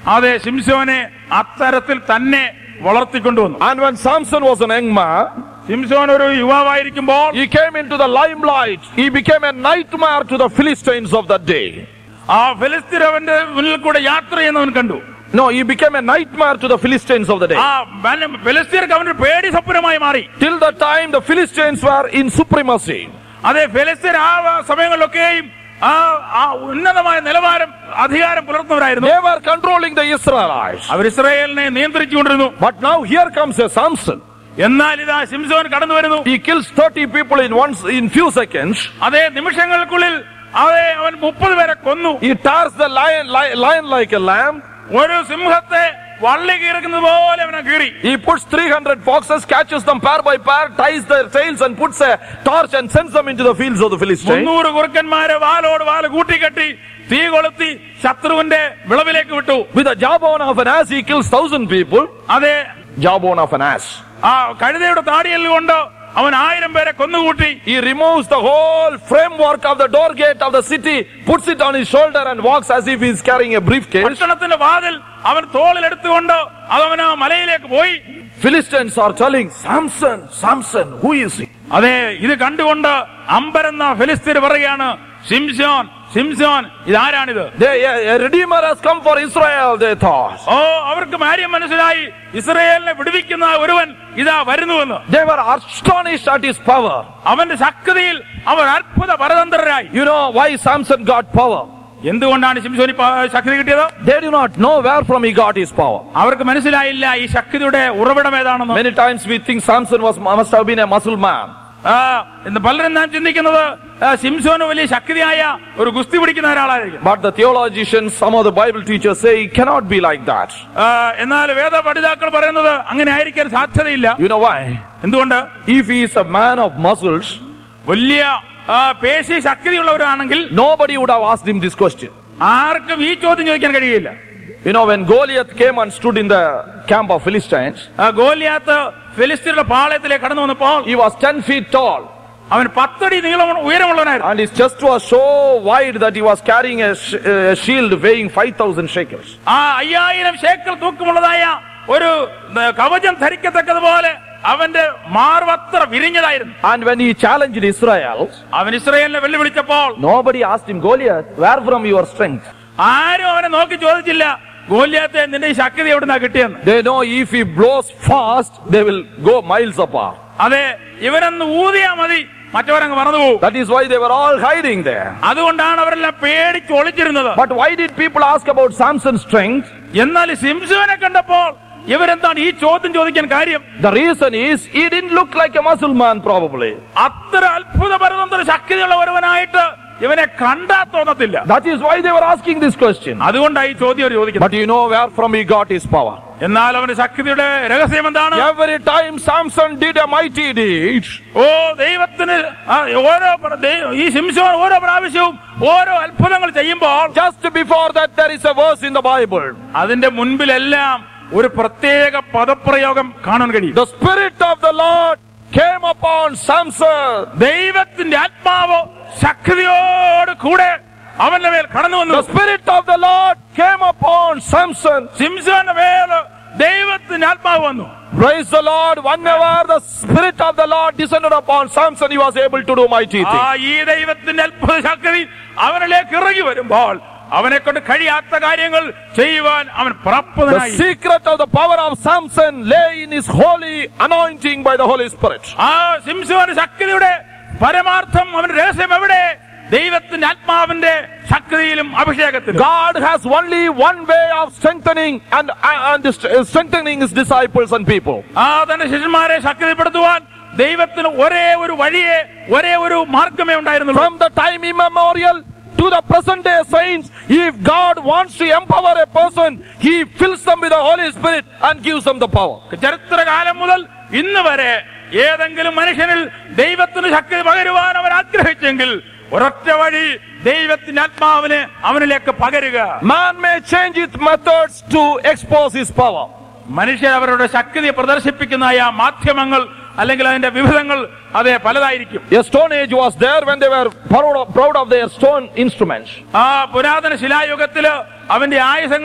അതെ ശിംശോനെ അത്തരത്തിൽ തന്നെ വളർത്തിക്കൊണ്ടുവന്നു And when Samson was an young man, ശിംശോൻ ഒരു യുവാവായിരിക്കുമ്പോൾ he came into the limelight. He became a nightmare to the Philistines of that day. ആ ഫിലിസ്തീൻ അവന്റെ മുന്നിൽ കൂടെ യാത്ര ചെയ്യുന്നവൻ കണ്ടു No, he became a nightmare to the Philistines of the day. ആ ഫിലിസ്തീർക്ക് അവന്റെ പേടി സ്വപ്നമായി മാറി Till the time the Philistines were in supremacy. അതെ ഫിലിസ്തീൻ ആ സമയങ്ങളിലൊക്കെയും ആ ആ ഉന്നതമായ നിലവാരം അധികാരം പുലർത്തുന്നവരായിരുന്നു They were controlling the Israelites. അവർ ഇസ്രായേലിനെ നിയന്ത്രിച്ചുകൊണ്ടിരുന്നു But now here comes a Samson. എന്നാൽ ഇതാ ശിംസോൻ കടന്നു വരുന്നു He kills 30 people in one in few seconds. അതേ നിമിഷങ്ങൾക്കുള്ളിൽ അതെ അവൻ മുപ്പത് പേരെ കൊന്നു He tears the lion, li- lion like a lamb. ഒരു സിംഹത്തെ വള്ളി കീറുന്നത് പോലെ അവനെ കീറി He puts 300 foxes, catches them pair by pair, ties their tails and puts a torch and sends them into the fields of the Philistines. മുന്നൂറ് കുറുക്കന്മാരെ വാലോട് വാല് കൂട്ടിക്കെട്ടി തീ കൊളുത്തി ശത്രുവിന്റെ വിളവിലേക്ക് വിട്ടു With the jawbone of an ass, he kills thousand people. അതെ Jawbone of an ass. ആ കഴുതയുടെ താടിയൽ കൊണ്ട് അവൻ ആയിരം പേരെ കൊന്നുകൂട്ടി He removes the whole framework of the door gate of the city, puts it on his shoulder and walks as if he is carrying a briefcase. പട്ടണത്തിന്റെ വാതിൽ അവൻ തോളിൽ എടുത്തുകൊണ്ട് അതവൻ ആ മലയിലേക്ക് പോയി Philistines are telling, Samson, Samson, who is he? അതെ ഇത് കണ്ടുകൊണ്ട് അമ്പരെന്ന ഫിലിസ്തീൻ പറയുകയാണ് സിംസോൻ സിംസോൻ ഇതാരാണിത് They, a, a redeemer has come for Israel, they thought. ഓ അവർക്ക് കാര്യം മനസ്സിലായി ഇസ്രയേലിനെ വിടുവിക്കുന്ന ഒരുവൻ ഇതാ വരുന്നുവെന്ന് They were astonished at his power. അവന്റെ ശക്തിയിൽ അവർ അത്ഭുത പരതന്ത്രരായി You know why Samson got power? എന്തുകൊണ്ടാണ് ശിംസോനി പ- ശക്തി കിട്ടിയത് They do not know where from he got his power. അവർക്ക് മനസ്സിലായില്ല ഈ ശക്തിയുടെ ഉറവിടം ഏതാണെന്ന് Many times we think Samson was must have been a muscle man. ആ, ഇന്ന് പലരും നാം ചിന്തിക്കുന്നത് ആ, ശിംസോന് വലിയ ശക്തിയായ ഒരു ഗുസ്തി പിടിക്കുന്ന ഒരാളായിരിക്കും But the theologians, some of the Bible teachers say it cannot be like that. ആ, എന്നാൽ വേദ പഠിതാക്കൾ പറയുന്നത് അങ്ങനെ ആയിരിക്കാൻ സാധ്യതയില്ല You know why? എന്തുകൊണ്ട് If he is a man of muscles, വലിയ ആ, പേശി ശക്തിയുള്ളവരാണെങ്കിൽ nobody would have asked him this question. ആർക്കും ഈ ചോദ്യം ചോദിക്കാൻ കഴിയില്ല You know, when Goliath came and stood in the camp of Philistines, ആ, ഗോലിയാത്ത് ഫിലിസ്തീനയുടെ പാളയത്തിലേക്ക് കടന്നു വന്നപ്പോൾ he was 10 feet tall അവൻ പത്തടി നീളം ഉയരമുള്ളവനായിരുന്നു and his chest was so wide that he was carrying a, sh- a shield weighing 5,000 shekels. ആ അയ്യായിരം ശേക്കൽ തൂക്കമുള്ളതായ ഒരു ഏ, കവചം ധരിക്കത്തക്കതുപോലെ അവന്റെ മാർവത്ര വിരിഞ്ഞതായിരുന്നു And when he challenged Israel, അവൻ ഇസ്രയേലിനെ വെല്ലുവിളിച്ചപ്പോൾ nobody asked him, Goliath, where from your strength? ആരും അവനെ നോക്കി ചോദിച്ചില്ല ഗോല്യാത്തെ നിന്റെ ഈ ശക്തി എവിടുന്നാ കിട്ടിയെന്ന് They know if he blows fast, they will go miles apart. അതെ ഇവനൊന്ന് ഊതിയാ മതി മറ്റവരങ്ങ് മറന്നുപോകും That is why they were all hiding there. അതുകൊണ്ടാണ് അവരെല്ലാം പേടിച്ച് ഒളിച്ചിരുന്നത് But why did people ask about Samson's strength? എന്നാൽ സിംസുവിനെ കണ്ടപ്പോൾ ഇവരെന്താണ് ഈ ചോദ്യം ചോദിക്കാൻ കാര്യം The reason is he didn't look like a muscle man, probably. അത്ര അത്ഭുത പരതന്ത്ര ശക്തിയുള്ള ഒരുവനായിട്ട് ഇവനെ കണ്ടാ തോന്നത്തില്ല That is why they were asking this question. അതുകൊണ്ടാണ് ഈ ചോദ്യം അവർ ചോദിക്കുന്നത് But you know where from he got his power. എന്നാൽ അവന്റെ ശക്തിയുടെ രഹസ്യം എന്താണ് Every time Samson did a mighty deed, ഓ ദൈവത്തിന് ആ, ഓരോ പ്ര- ദൈ- ഈ ശിംശോൻ ഓരോ പ്രാവശ്യവും ഓരോ അത്ഭുതങ്ങൾ ചെയ്യുമ്പോൾ just before that there is a verse in the Bible. അതിന്റെ മുൻപിലെല്ലാം ഒരു പ്രത്യേക പദപ്രയോഗം കാണാൻ കഴിയും The Spirit of the Lord came upon Samson. ദൈവത്തിന്റെ ആത്മാവ് ശക്തിയോട് കൂടെ അവന്റെ മേൽ കടന്നു വന്നു The Spirit of the Lord came upon Samson. ശിംശോന്റെ മേൽ ദൈവത്തിന്റെ ആത്മാവ് വന്നു Praise the Lord. Whenever the Spirit of the Lord descended upon Samson, he was able to do mighty ആ things. ഈ ദൈവത്തിന്റെ അത്ഭുത ശക്തി അവനിലേക്ക് ഇറങ്ങി വരുമ്പോൾ അവനെ കൊണ്ട് കഴിയാത്ത കാര്യങ്ങൾ ചെയ്യുവാൻ അവൻ The പ്രാപ്തനായി secret of the power of Samson lay in his holy anointing by the Holy Spirit. ആ ശിംശോന്റെ ശക്തിയുടെ പരമാർത്ഥം അവന്റെ രഹസ്യം എവിടെ ദൈവത്തിന്റെ ആത്മാവിന്റെ ശക്തിയിലും അഭിഷേകത്തിലും God has only one way of strengthening and, and strengthening his disciples and people. ആ തന്റെ ശിഷ്യന്മാരെ ശക്തിപ്പെടുത്തുവാൻ ദൈവത്തിന് ഒരേ ഒരു വഴിയെ ഒരേ ഒരു മാർഗമേ ഉണ്ടായിരുന്നുള്ളൂ From the time immemorial to the present day saints, if God wants to empower a person, he fills them with the Holy Spirit and gives them the power. ചരിത്രകാലം മുതൽ ഇന്ന് വരെ ഏതെങ്കിലും മനുഷ്യനിൽ ദൈവത്തിന് ശക്തി പകരുവാൻ അവൻ ആഗ്രഹിച്ചെങ്കിൽ ഒരൊറ്റ വഴി ദൈവത്തിന്റെ ആത്മാവിന് അവനിലേക്ക് പകരുക Man may change its methods to expose his power. മനുഷ്യർ അവരുടെ ശക്തി പ്രദർശിപ്പിക്കുന്നതായ മാധ്യമങ്ങൾ അല്ലെങ്കിൽ അതിന്റെ വിവിധങ്ങൾ അതെ പലതായിരിക്കും A stone age was there when they were proud of, proud of their stone instruments. ആ പുരാതന ശിലായുഗത്തില് അവന്റെ ആയുധങ്ങൾ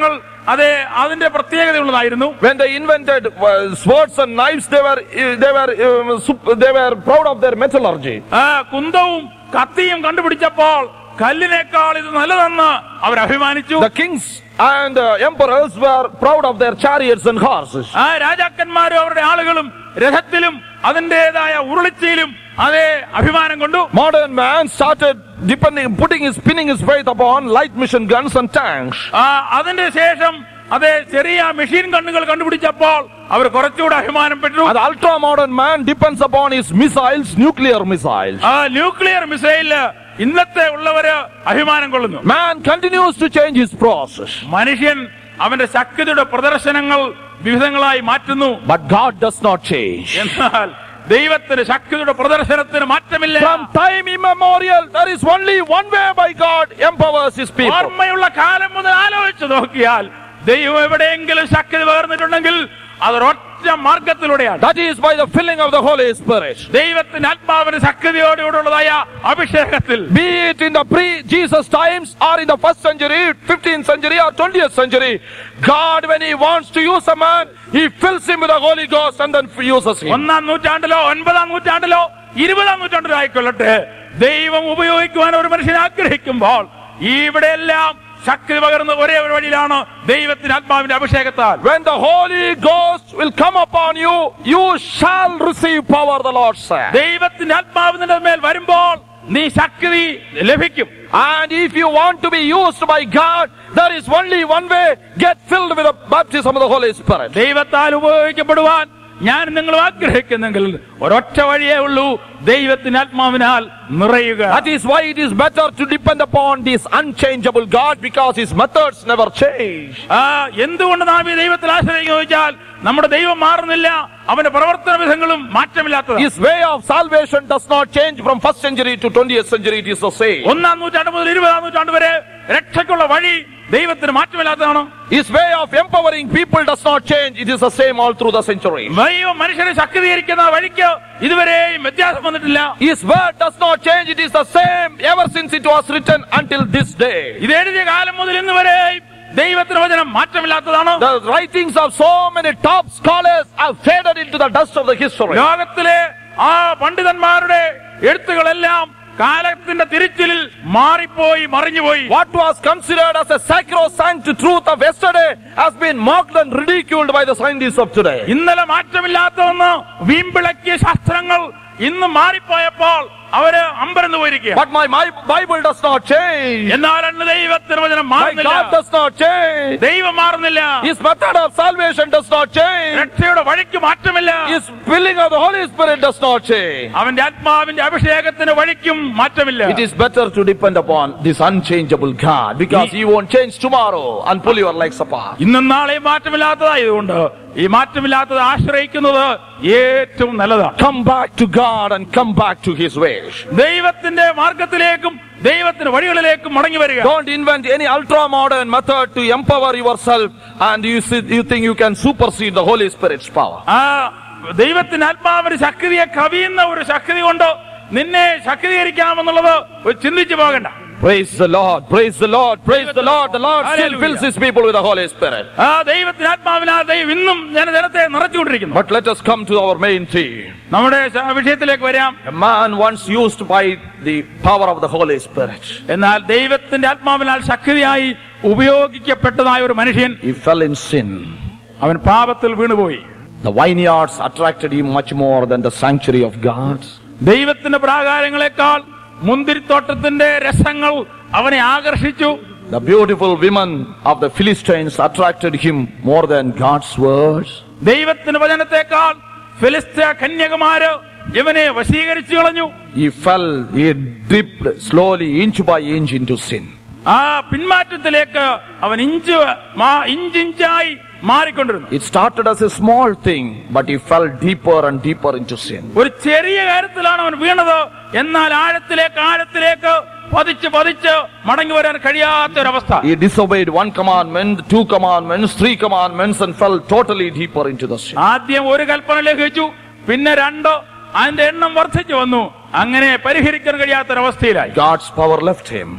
അതെ അതിന്റെ പ്രത്യേകതയുള്ളതായിരുന്നു When they invented uh, swords and knives, they were uh, they were um, sup- they were proud of their metallurgy. ആ, കുന്തവും കത്തിയും കണ്ടുപിടിച്ചപ്പോൾ കല്ലിനേക്കാൾ ഇത് നല്ലതെന്ന് അവർ അഭിമാനിച്ചു The kings and uh, emperors were proud of their chariots and horses. ആ രാജാക്കന്മാരും അവരുടെ ആളുകളും രഥത്തിലും അതിന്റേതായ ഉരുളിച്ചയിലും അതേ അഭിമാനം കൊണ്ടു Modern man started depending, putting his, pinning his faith upon light machine guns and tanks. ആ, അതിന്റെ ശേഷം അതെ ചെറിയ മെഷീൻ കണ്ണുകൾ കണ്ടുപിടിച്ചപ്പോൾ അവർ കുറച്ചുകൂടെ അഭിമാനപ്പെട്ടു And the ultra modern man depends upon his missiles, nuclear missiles. ആ ന്യൂക്ലിയർ മിസൈലില് ഇന്നത്തെ ഉള്ളവര് അഭിമാനം കൊള്ളുന്നു Man continues to change his process. മനുഷ്യൻ അവന്റെ ശക്തിയുടെ പ്രദർശനങ്ങൾ വിവിധങ്ങളായി മാറ്റുന്നു But God does not change. എന്നാൽ ദൈവത്തിന് ശക്തിയുടെ പ്രദർശനത്തിന് മാറ്റമില്ല From time immemorial, there is only one way by God empowers his people. ഓർമ്മയുള്ള കാലം മുതൽ ആലോചിച്ച് നോക്കിയാൽ ദൈവം എവിടെയെങ്കിലും ശക്തി പകർന്നിട്ടുണ്ടെങ്കിൽ അതൊരൊറ്റ മാർഗത്തിലൂടെയാണ് That is by the filling of the Holy Spirit. ദൈവത്തിന്റെ ആത്മാവിന് ശക്തിയോടുകൂടുള്ളതായ അഭിഷേകത്തിൽ Be it in the pre-Jesus times or in the first century, 15th century or 20th century, God when he wants to use a man, he fills him with the Holy Ghost and then uses him. ഒന്നാം നൂറ്റാണ്ടിലോ ഒൻപതാം നൂറ്റാണ്ടിലോ ഇരുപതാം നൂറ്റാണ്ടിലോ ആയിക്കൊള്ളട്ടെ ദൈവം ഉപയോഗിക്കുവാൻ ഒരു മനുഷ്യൻ ആഗ്രഹിക്കുമ്പോൾ ഇവിടെയെല്ലാം ശക്തി പകർന്ന ഒരേ ഒരു വഴിയിലാണ് ദൈവത്തിന്റെ ആത്മാവിന്റെ അഭിഷേകത്താൽ When the Holy Ghost will come upon you, you shall receive power, the Lord said. ദൈവത്തിന്റെ ആത്മാവ് നിന്റെ മേൽ വരുമ്പോൾ നീ ശക്തി ലഭിക്കും And if you want to be used by God, there is only one way, get filled with the baptism of the Holy Spirit. ദൈവത്താൽ ഉപയോഗിക്കപ്പെടുവാൻ ഞാൻ നിങ്ങൾ ആഗ്രഹിക്കുന്നെങ്കിൽ ഒരൊറ്റ വഴിയേ ഉള്ളൂ ദൈവത്തിന്റെ ആത്മാവിനാൽ നിറയുക That is why it is better to depend upon this unchangeable God because his methods never change. ആ എന്തുകൊണ്ട് നാം ഈ ദൈവത്തിൽ ആശ്രയിക്കുക ചോദിച്ചാൽ നമ്മുടെ ദൈവം മാറുന്നില്ല അവന്റെ പ്രവർത്തന വിധങ്ങളും മാറ്റമില്ലാത്തത് His way of salvation does not change from first century to 20th century. It is the same. ഒന്നാം നൂറ്റാണ്ട് മുതൽ ഇരുപതാം നൂറ്റാണ്ട് വരെ രക്ഷയ്ക്കുള്ള വഴി ദൈവത്തിന് മാറ്റമില്ലാത്തതാണ് His way of empowering people does not change. It is the same all through the centuries. ദൈവം മനുഷ്യനെ ശക്തീകരിക്കുന്ന വഴിക്ക് ഇതുവരെയും വ്യത്യാസം വന്നിട്ടില്ല His word does not change. It is the same ever since it was written until this day. ഇത് എഴുതിയ കാലം മുതൽ ഇന്ന് വരെയും ദൈവത്തിന് വചനം മാറ്റമില്ലാത്തതാണ് The writings of so many top scholars have faded into the dust of the history. ലോകത്തിലെ ആ പണ്ഡിതന്മാരുടെ എഴുത്തുകളെല്ലാം കാലത്തിന്റെ തിരിച്ചിലിൽ മാറിപ്പോയി മറിഞ്ഞുപോയി What was considered as a sacrosanct truth of yesterday has been mocked and ridiculed by the scientists of today. ഇന്നലെ മാറ്റമില്ലാത്ത ഒന്ന് വീമ്പിളക്കിയ ശാസ്ത്രങ്ങൾ ഇന്ന് മാറിപ്പോയപ്പോൾ അവര് അമ്പരന്ന് പോയിരിക്കുക But my, my Bible does not change. എന്നാൽ അന്ന് ദൈവത്തിന് വചനം My മാറുന്നില്ല God does not change. ദൈവം മാറുന്നില്ല His method of salvation does not change. രക്ഷയുടെ വഴിക്ക് മാറ്റമില്ല His filling of the Holy Spirit does not change. അവന്റെ ആത്മാവിന്റെ അഭിഷേകത്തിന് വഴിക്കും മാറ്റമില്ല It is better to depend upon this unchangeable God because He won't change tomorrow and pull your legs apart. ഇന്നും നാളെയും മാറ്റമില്ലാത്തതായതുകൊണ്ട് ഈ മാറ്റമില്ലാത്തത് ആശ്രയിക്കുന്നത് ഏറ്റവും നല്ലതാണ് Come back to God and come back to His ways. ദൈവത്തിന്റെ മാർഗത്തിലേക്കും ദൈവത്തിന്റെ വഴികളിലേക്കും മടങ്ങി വരിക Don't invent any ultra modern method to empower yourself and you, see, you think you can supersede the Holy Spirit's power. ആ ദൈവത്തിന്റെ ആത്മാവിന് ശക്തിയെ കവിയുന്ന ഒരു ശക്തി കൊണ്ട് നിന്നെ ശക്തീകരിക്കാമെന്നുള്ളത് ഒരു ചിന്തിച്ചു പോകണ്ട Praise the Lord, praise the Lord, praise the Lord. The Lord still Hallelujah. fills His people with the Holy Spirit. ആ ദൈവത്തിന്റെ ആത്മാവിനാൽ ദൈവം ഇന്നും ജനജനത്തെ നിറച്ചുകൊണ്ടിരിക്കുന്നു But let us come to our main theme. നമ്മുടെ സ- വിഷയത്തിലേക്ക് വരാം A man once used by the power of the Holy Spirit, എന്നാൽ ദൈവത്തിന്റെ ആത്മാവിനാൽ ശക്തിയായി ഉപയോഗിക്കപ്പെട്ടതായ ഒരു മനുഷ്യൻ he fell in sin. അവൻ പാപത്തിൽ വീണുപോയി The vineyards attracted him much more than the sanctuary of God. ദൈവത്തിന്റെ പ്രാകാരങ്ങളെക്കാൾ മുന്തിരിത്തോട്ടത്തിന്റെ രസങ്ങൾ അവനെ ആകർഷിച്ചു The beautiful women of the Philistines attracted him more than God's words. ദൈവത്തിന്റെ വചനത്തെക്കാൾ ഫിലിസ്തീയ കന്യകുമാര് ഇവനെ വശീകരിച്ചു കളഞ്ഞു He fell, he dipped slowly, inch by inch into sin. ആ പിന്മാറ്റത്തിലേക്ക് അവൻ inch മാ- ഇഞ്ചിഞ്ചായി മാറിക്കൊണ്ടിരുന്നു It started as a small thing, but he fell deeper and deeper into sin. ഒരു ചെറിയ കാര്യത്തിലാണ് അവൻ വീണത് എന്നാൽ ആഴത്തിലേക്ക് ആഴത്തിലേക്ക് പതിച്ച് പതിച്ച് മടങ്ങി വരാൻ കഴിയാത്ത ഒരവസ്ഥ He disobeyed one commandment, two commandments, three commandments, and fell totally deeper into the sin. ആദ്യം ഒരു കൽപ്പന ലംഘിച്ചു പിന്നെ രണ്ടോ അതിന്റെ എണ്ണം വർദ്ധിച്ചു വന്നു അങ്ങനെ പരിഹരിക്കാൻ കഴിയാത്തൊരവസ്ഥയിലായി God's power left him.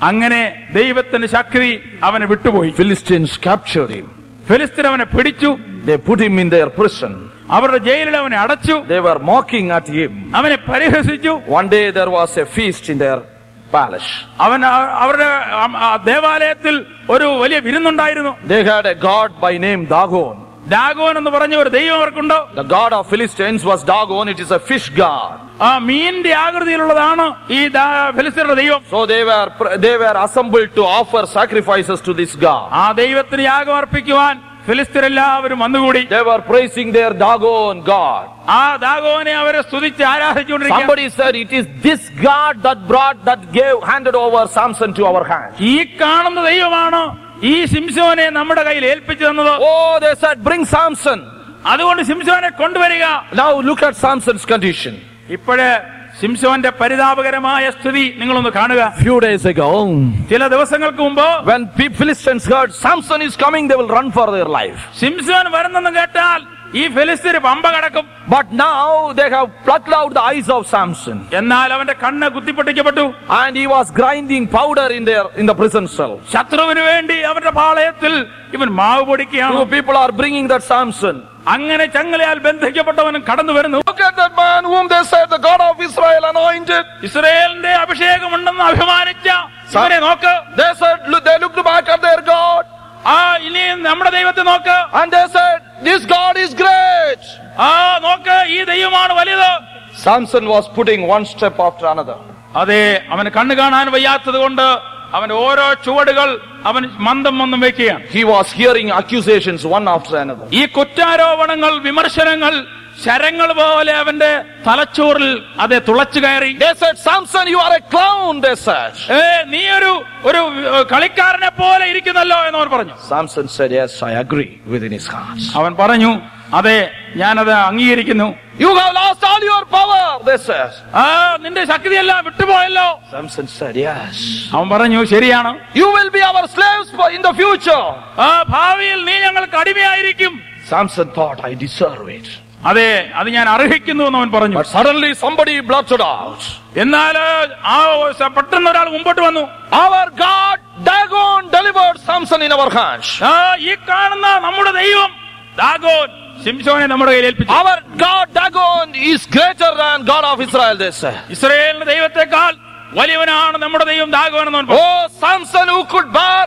അങ്ങനെ ദൈവത്തിന്റെ ശക്തി അവനെ വിട്ടുപോയി Philistines captured him. ഫിലിസ്തീൻ അവനെ പിടിച്ചു They put him in their prison. അവരുടെ ജയിലിൽ അവനെ അടച്ചു They were mocking at him. അവനെ പരിഹസിച്ചു One day there was a feast in their palace. അവൻ അ- അവരുടെ അം- ആ ദേവാലയത്തിൽ ഒരു വലിയ വിരുന്നുണ്ടായിരുന്നു They had a god by name Dagon. ഡാഗോൻ എന്ന് പറഞ്ഞ ഒരു ദൈവം അവർക്കുണ്ടോ The god of Philistines was Dagon. It is a fish god. ആ മീനിന്റെ ആകൃതിയിലുള്ളതാണ് ഈ ദാ- ഫിലിസ്തീനയുടെ ദൈവം So they were they were assembled to offer sacrifices to this god. ആ ദൈവത്തിന് യാഗം അർപ്പിക്കുവാൻ ഫിലിസ്തീനെല്ലാവരും വന്നുകൂടി They were praising their Dagon god. ആ ദാഗോനെ അവരെ സ്തുതിച്ച് ആരാധിച്ചുകൊണ്ടിരിക്കുക Somebody said it is this God that brought that gave handed over Samson to our hand. ഈ കാണുന്ന ദൈവമാണ് ഈ സിംസോനെ നമ്മുടെ കയ്യിൽ ഏൽപ്പിച്ചു തന്നത് Oh, they said, bring Samson. അതുകൊണ്ട് സിംസോനെ കൊണ്ടുവരിക Now look at Samson's condition. ഇപ്പോഴ് സിംസോന്റെ പരിതാപകരമായ സ്ഥിതി നിങ്ങളൊന്ന് കാണുക Few days ago, ചില ദിവസങ്ങൾക്ക് മുമ്പ് when pe- Philistines heard Samson is coming, they will run for their life. സിംസോൻ വരുന്നെന്ന് കേട്ടാൽ ഈ ഫെലിസ്തീന് പമ്പ കടക്കും But now they have plucked out the eyes of Samson, എന്നാൽ അവന്റെ കണ്ണ് കുത്തിപ്പൊട്ടിക്കപ്പെട്ടു and he was grinding powder in their in the prison cell. ശത്രുവിന് വേണ്ടി അവന്റെ പാളയത്തിൽ ഇവൻ മാവ് പൊടിക്കുകയാണ് Two people are bringing that Samson. അങ്ങനെ ചങ്ങലയാൽ ബന്ധിക്കപ്പെട്ടവനും കടന്നു വരുന്നു Look at that man whom they said the God of Israel anointed. ഇസ്രയേലിന്റെ അഭിഷേകമുണ്ടെന്ന് അഭിമാനിച്ച ഇവനെ നോക്ക് They said, look, they looked back at their God, ആ ഇനി നമ്മുടെ ദൈവത്തെ നോക്ക് and they said, this God is great. ആ നോക്ക് ഈ ദൈവമാണ് വലുത് Samson was putting one step after another. അതെ അവന് കണ്ണു കാണാൻ വയ്യാത്തത് കൊണ്ട് അവൻ ഓരോ ചുവടുകൾ അവൻ മന്ദം മന്ദം വെക്കുകയാണ് He was hearing accusations one after another. ഈ കുറ്റാരോപണങ്ങൾ വിമർശനങ്ങൾ ശരങ്ങൾ പോലെ അവന്റെ തലച്ചോറിൽ അതെ തുളച്ചു കയറി They said, Samson, you are a clown, they said. ഏ നീ ഒരു ഒരു ഏ, കളിക്കാരനെ പോലെ ഇരിക്കുന്നല്ലോ എന്ന് അവൻ പറഞ്ഞു Samson said, Yes, I agree within his heart. അവൻ പറഞ്ഞു അതെ ഞാനത് അംഗീകരിക്കുന്നു You have lost all your power, they said. ആ നിന്റെ ശക്തിയെല്ലാം വിട്ടുപോയല്ലോ Samson said, Yes. അവൻ പറഞ്ഞു ശരിയാണ് You will be our slaves for- in the future. ആ ഭാവിയിൽ നീ ഞങ്ങൾക്ക് അടിമയായിരിക്കും Samson thought, I deserve it. അതെ അത് ഞാൻ അർഹിക്കുന്നു എന്ന് അവൻ പറഞ്ഞു But suddenly somebody blurted out, എന്നാൽ ആ സ- പെട്ടെന്ന് ഒരാൾ മുമ്പോട്ട് വന്നു Our God, Dagon, delivered Samson in our hands. ആ ഈ കാണുന്ന നമ്മുടെ ദൈവം ദാഗോൻ സിംസോനെ നമ്മുടെ കയ്യിൽ ഏൽപ്പിച്ചു Our God, Dagon, is greater than God of Israel, they said. ഇസ്രയേലിന്റെ ദൈവത്തെക്കാൾ വലിയവനാണ് നമ്മുടെ ദൈവം ദാഗോൻ എന്ന് അവൻ പറഞ്ഞു. Oh, Samson, who could bear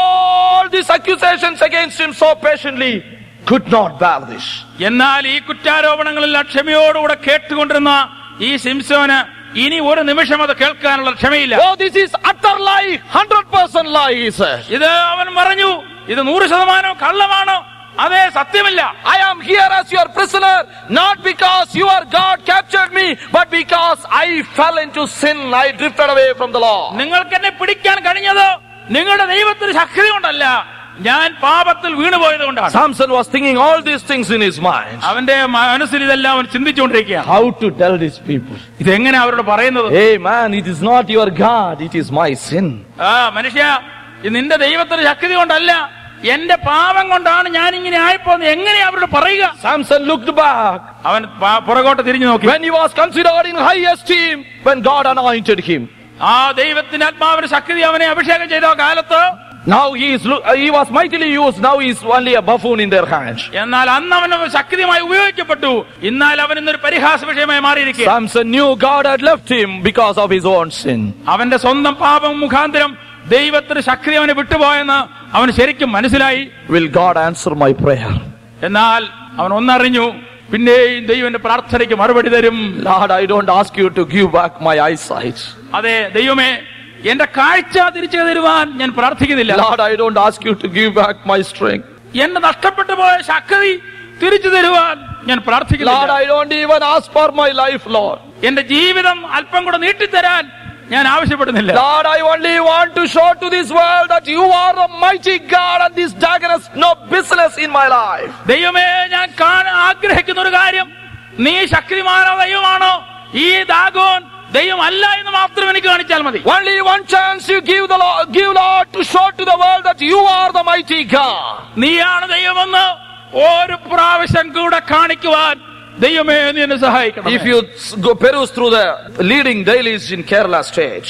all these accusations against him so patiently, could not bear this. എന്നാൽ ഈ കുറ്റാരോപണങ്ങളെല്ലാം ക്ഷമയോടുകൂടെ കേട്ടുകൊണ്ടിരുന്ന ഈ സിംസോന് ഇനി ഒരു നിമിഷം അത് കേൾക്കാനുള്ള ക്ഷമയില്ല Oh, this is utter lie, 100% lie, he said. ഇത് അവൻ പറഞ്ഞു ഇത് നൂറ് ശതമാനം കള്ളമാണ് അതെ സത്യമില്ല I am here as your prisoner, not because your God captured me, but because I fell into sin. I drifted away from the law. നിങ്ങൾക്ക് എന്നെ പിടിക്കാൻ കഴിഞ്ഞത് നിങ്ങളുടെ ദൈവത്തിന് ശക്തി കൊണ്ടല്ല ഞാൻ പാപത്തിൽ വീണുപോയത് കൊണ്ടാണ് Samson was thinking all these things in his mind. അവന്റെ മനസ്സിൽ ഇതെല്ലാം അവൻ ചിന്തിച്ചുകൊണ്ടിരിക്കുകയാണ് How to tell these people? ഇതെങ്ങനെ അവരോട് പറയുന്നത് Hey man, it is not your God, it is my sin. ആ മനുഷ്യ ഇത് നിന്റെ ദൈവത്തിന് ശക്തി കൊണ്ടല്ല എന്റെ പാപം കൊണ്ടാണ് ഞാൻ ഇങ്ങനെ ആയിപ്പോന്ന് എങ്ങനെ അവരോട് പറയുക Samson looked back അവൻ പ- പുറകോട്ട് തിരിഞ്ഞു നോക്കി when he was considered in high esteem when God anointed him. ആ ദൈവത്തിന്റെ ആത്മാവിന് ശക്തി അവനെ അഭിഷേകം ചെയ്ത കാലത്ത് Now he is lo- uh, he was mightily used. Now he is only a buffoon in their hands. എന്നാൽ അന്ന് അവന് ശക്തിയുമായി ഉപയോഗിക്കപ്പെട്ടു എന്നാൽ അവൻ ഇന്നൊരു പരിഹാസ വിഷയമായി മാറിയിരിക്കുക Samson knew God had left him because of his own sin. അവന്റെ സ്വന്തം പാപം മുഖാന്തരം ദൈവത്തിന് ശക്തി അവനെ വിട്ടുപോയെന്ന് അവന് ശരിക്കും മനസ്സിലായി Will God answer my prayer? എന്നാൽ അവൻ ഒന്നറിഞ്ഞു പിന്നെയും ദൈവന്റെ പ്രാർത്ഥനയ്ക്ക് മറുപടി തരും Lord, I don't ask you to give back my eyesight. അതെ ദൈവമേ എന്റെ കാഴ്ച തിരിച്ചു തരുവാൻ ഞാൻ പ്രാർത്ഥിക്കുന്നില്ല Lord, I don't ask you to give back my strength. എന്റെ നഷ്ടപ്പെട്ടു പോയ ശക്തി തിരിച്ചു തരുവാൻ ഞാൻ Lord, പ്രാർത്ഥിക്കുന്നില്ല I don't even ask for my life, Lord. എന്റെ ജീവിതം അല്പം കൂടെ നീട്ടിത്തരാൻ ഞാൻ ആവശ്യപ്പെടുന്നില്ല Lord, I only want to show to this world that you are a mighty God and this dragon has no business in my life. ദൈവമേ ഞാൻ കാണാൻ ആഗ്രഹിക്കുന്ന ഒരു കാര്യം നീ ശക്തിമാനോ ദൈവമാണോ ഈ ദാഗോൻ ദൈവമല്ല എന്ന് മാത്രം എനിക്ക് കാണിച്ചാൽ മതി Only one chance you give the Lord, give Lord to show to the world that you are the mighty God. നീയാണ് ദൈവമെന്ന് ഒരു പ്രാവശ്യം കൂടെ കാണിക്കുവാൻ ദൈവമേ നീ എന്നെ സഹായിക്കണം If you s- go peruse through the leading dailies in Kerala stage,